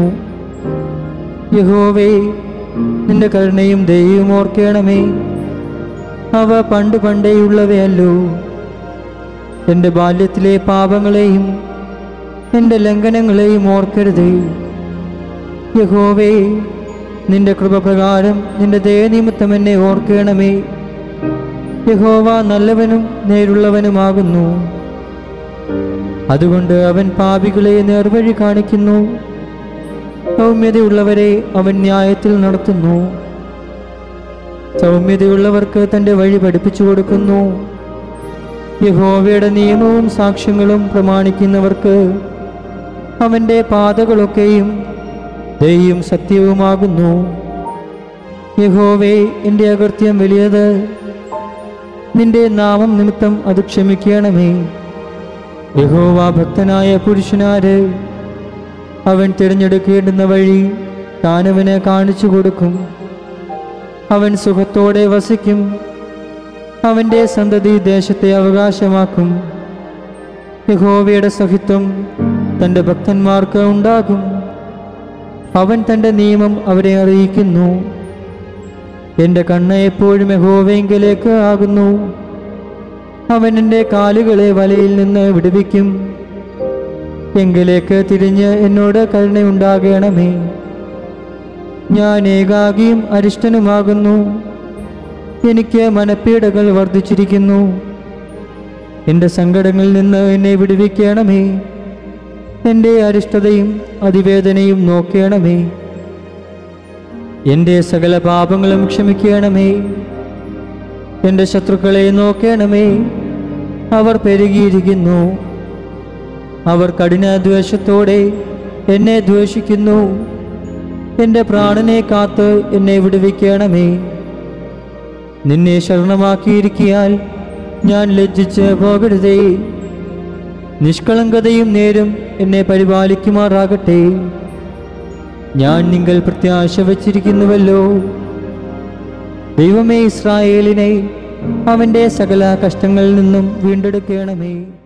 യഹോവേ നിന്റെ കരുണയും ദയവും ഓർക്കണമേ അവ പണ്ട് പണ്ടേയുള്ളവയല്ലോ എൻ്റെ ബാല്യത്തിലെ പാപങ്ങളെയും എൻ്റെ ലംഘനങ്ങളെയും ഓർക്കരുതേ യഹോവേ നിന്റെ കൃപപ്രകാരം നിന്റെ ദയനിമിത്തം എന്നെ ഓർക്കണമേ യഹോവ നല്ലവനും നേരുള്ളവനുമാകുന്നു അതുകൊണ്ട് അവൻ പാപികളെ നേർവഴി കാണിക്കുന്നു സൗമ്യതയുള്ളവരെ അവൻ ന്യായത്തിൽ നടത്തുന്നു സൗമ്യതയുള്ളവർക്ക് തൻ്റെ വഴി പഠിപ്പിച്ചു കൊടുക്കുന്നു യഹോവയുടെ നിയമവും സാക്ഷ്യങ്ങളും പ്രമാണിക്കുന്നവർക്ക് അവൻ്റെ പാതകളൊക്കെയും ദയും സത്യവുമാകുന്നു യഹോവേ എൻ്റെ അകൃത്യം വലിയത് നിന്റെ നാമം നിമിത്തം അത് ക്ഷമിക്കണമേ യഹോവ ഭക്തനായ പുരുഷനാര് അവൻ തിരഞ്ഞെടുക്കേണ്ടുന്ന വഴി താനവന് കാണിച്ചു കൊടുക്കും അവൻ സുഖത്തോടെ വസിക്കും അവൻ്റെ സന്തതി ദേശത്തെ അവകാശമാക്കും യഹോവയുടെ സഹിത്വം തൻ്റെ ഭക്തന്മാർക്ക് ഉണ്ടാകും അവൻ തൻ്റെ നിയമം അവരെ അറിയിക്കുന്നു എൻ്റെ കണ്ണ് എപ്പോഴും യഹോവയെങ്കിലേക്ക് ആകുന്നു അവൻ എൻ്റെ കാലുകളെ വലയിൽ നിന്ന് വിടുവിക്കും എങ്കിലേക്ക് തിരിഞ്ഞ് എന്നോട് കരുണയുണ്ടാകണമേ ഞാൻ ഏകാകിയും അരിഷ്ടനുമാകുന്നു എനിക്ക് മനപ്പീടകൾ വർദ്ധിച്ചിരിക്കുന്നു എൻ്റെ സങ്കടങ്ങളിൽ നിന്ന് എന്നെ വിടുവിക്കണമേ എൻ്റെ അരിഷ്ടതയും അതിവേദനയും നോക്കണമേ എൻ്റെ സകല പാപങ്ങളും ക്ഷമിക്കണമേ എൻ്റെ ശത്രുക്കളെ നോക്കണമേ അവർ പെരുകിയിരിക്കുന്നു അവർ കഠിനാദ്വേഷത്തോടെ എന്നെ ദ്വേഷിക്കുന്നു എൻ്റെ പ്രാണനെ കാത്ത് എന്നെ വിടുവിക്കണമേ നിന്നെ ശരണമാക്കിയിരിക്കിയാൽ ഞാൻ ലജ്ജിച്ച് പോകരുതേ നിഷ്കളങ്കതയും നേരും എന്നെ പരിപാലിക്കുമാറാകട്ടെ ഞാൻ നിങ്ങൾ പ്രത്യാശ വച്ചിരിക്കുന്നുവല്ലോ ദൈവമേ ഇസ്രായേലിനെ അവൻ്റെ സകല കഷ്ടങ്ങളിൽ നിന്നും വീണ്ടെടുക്കണമേ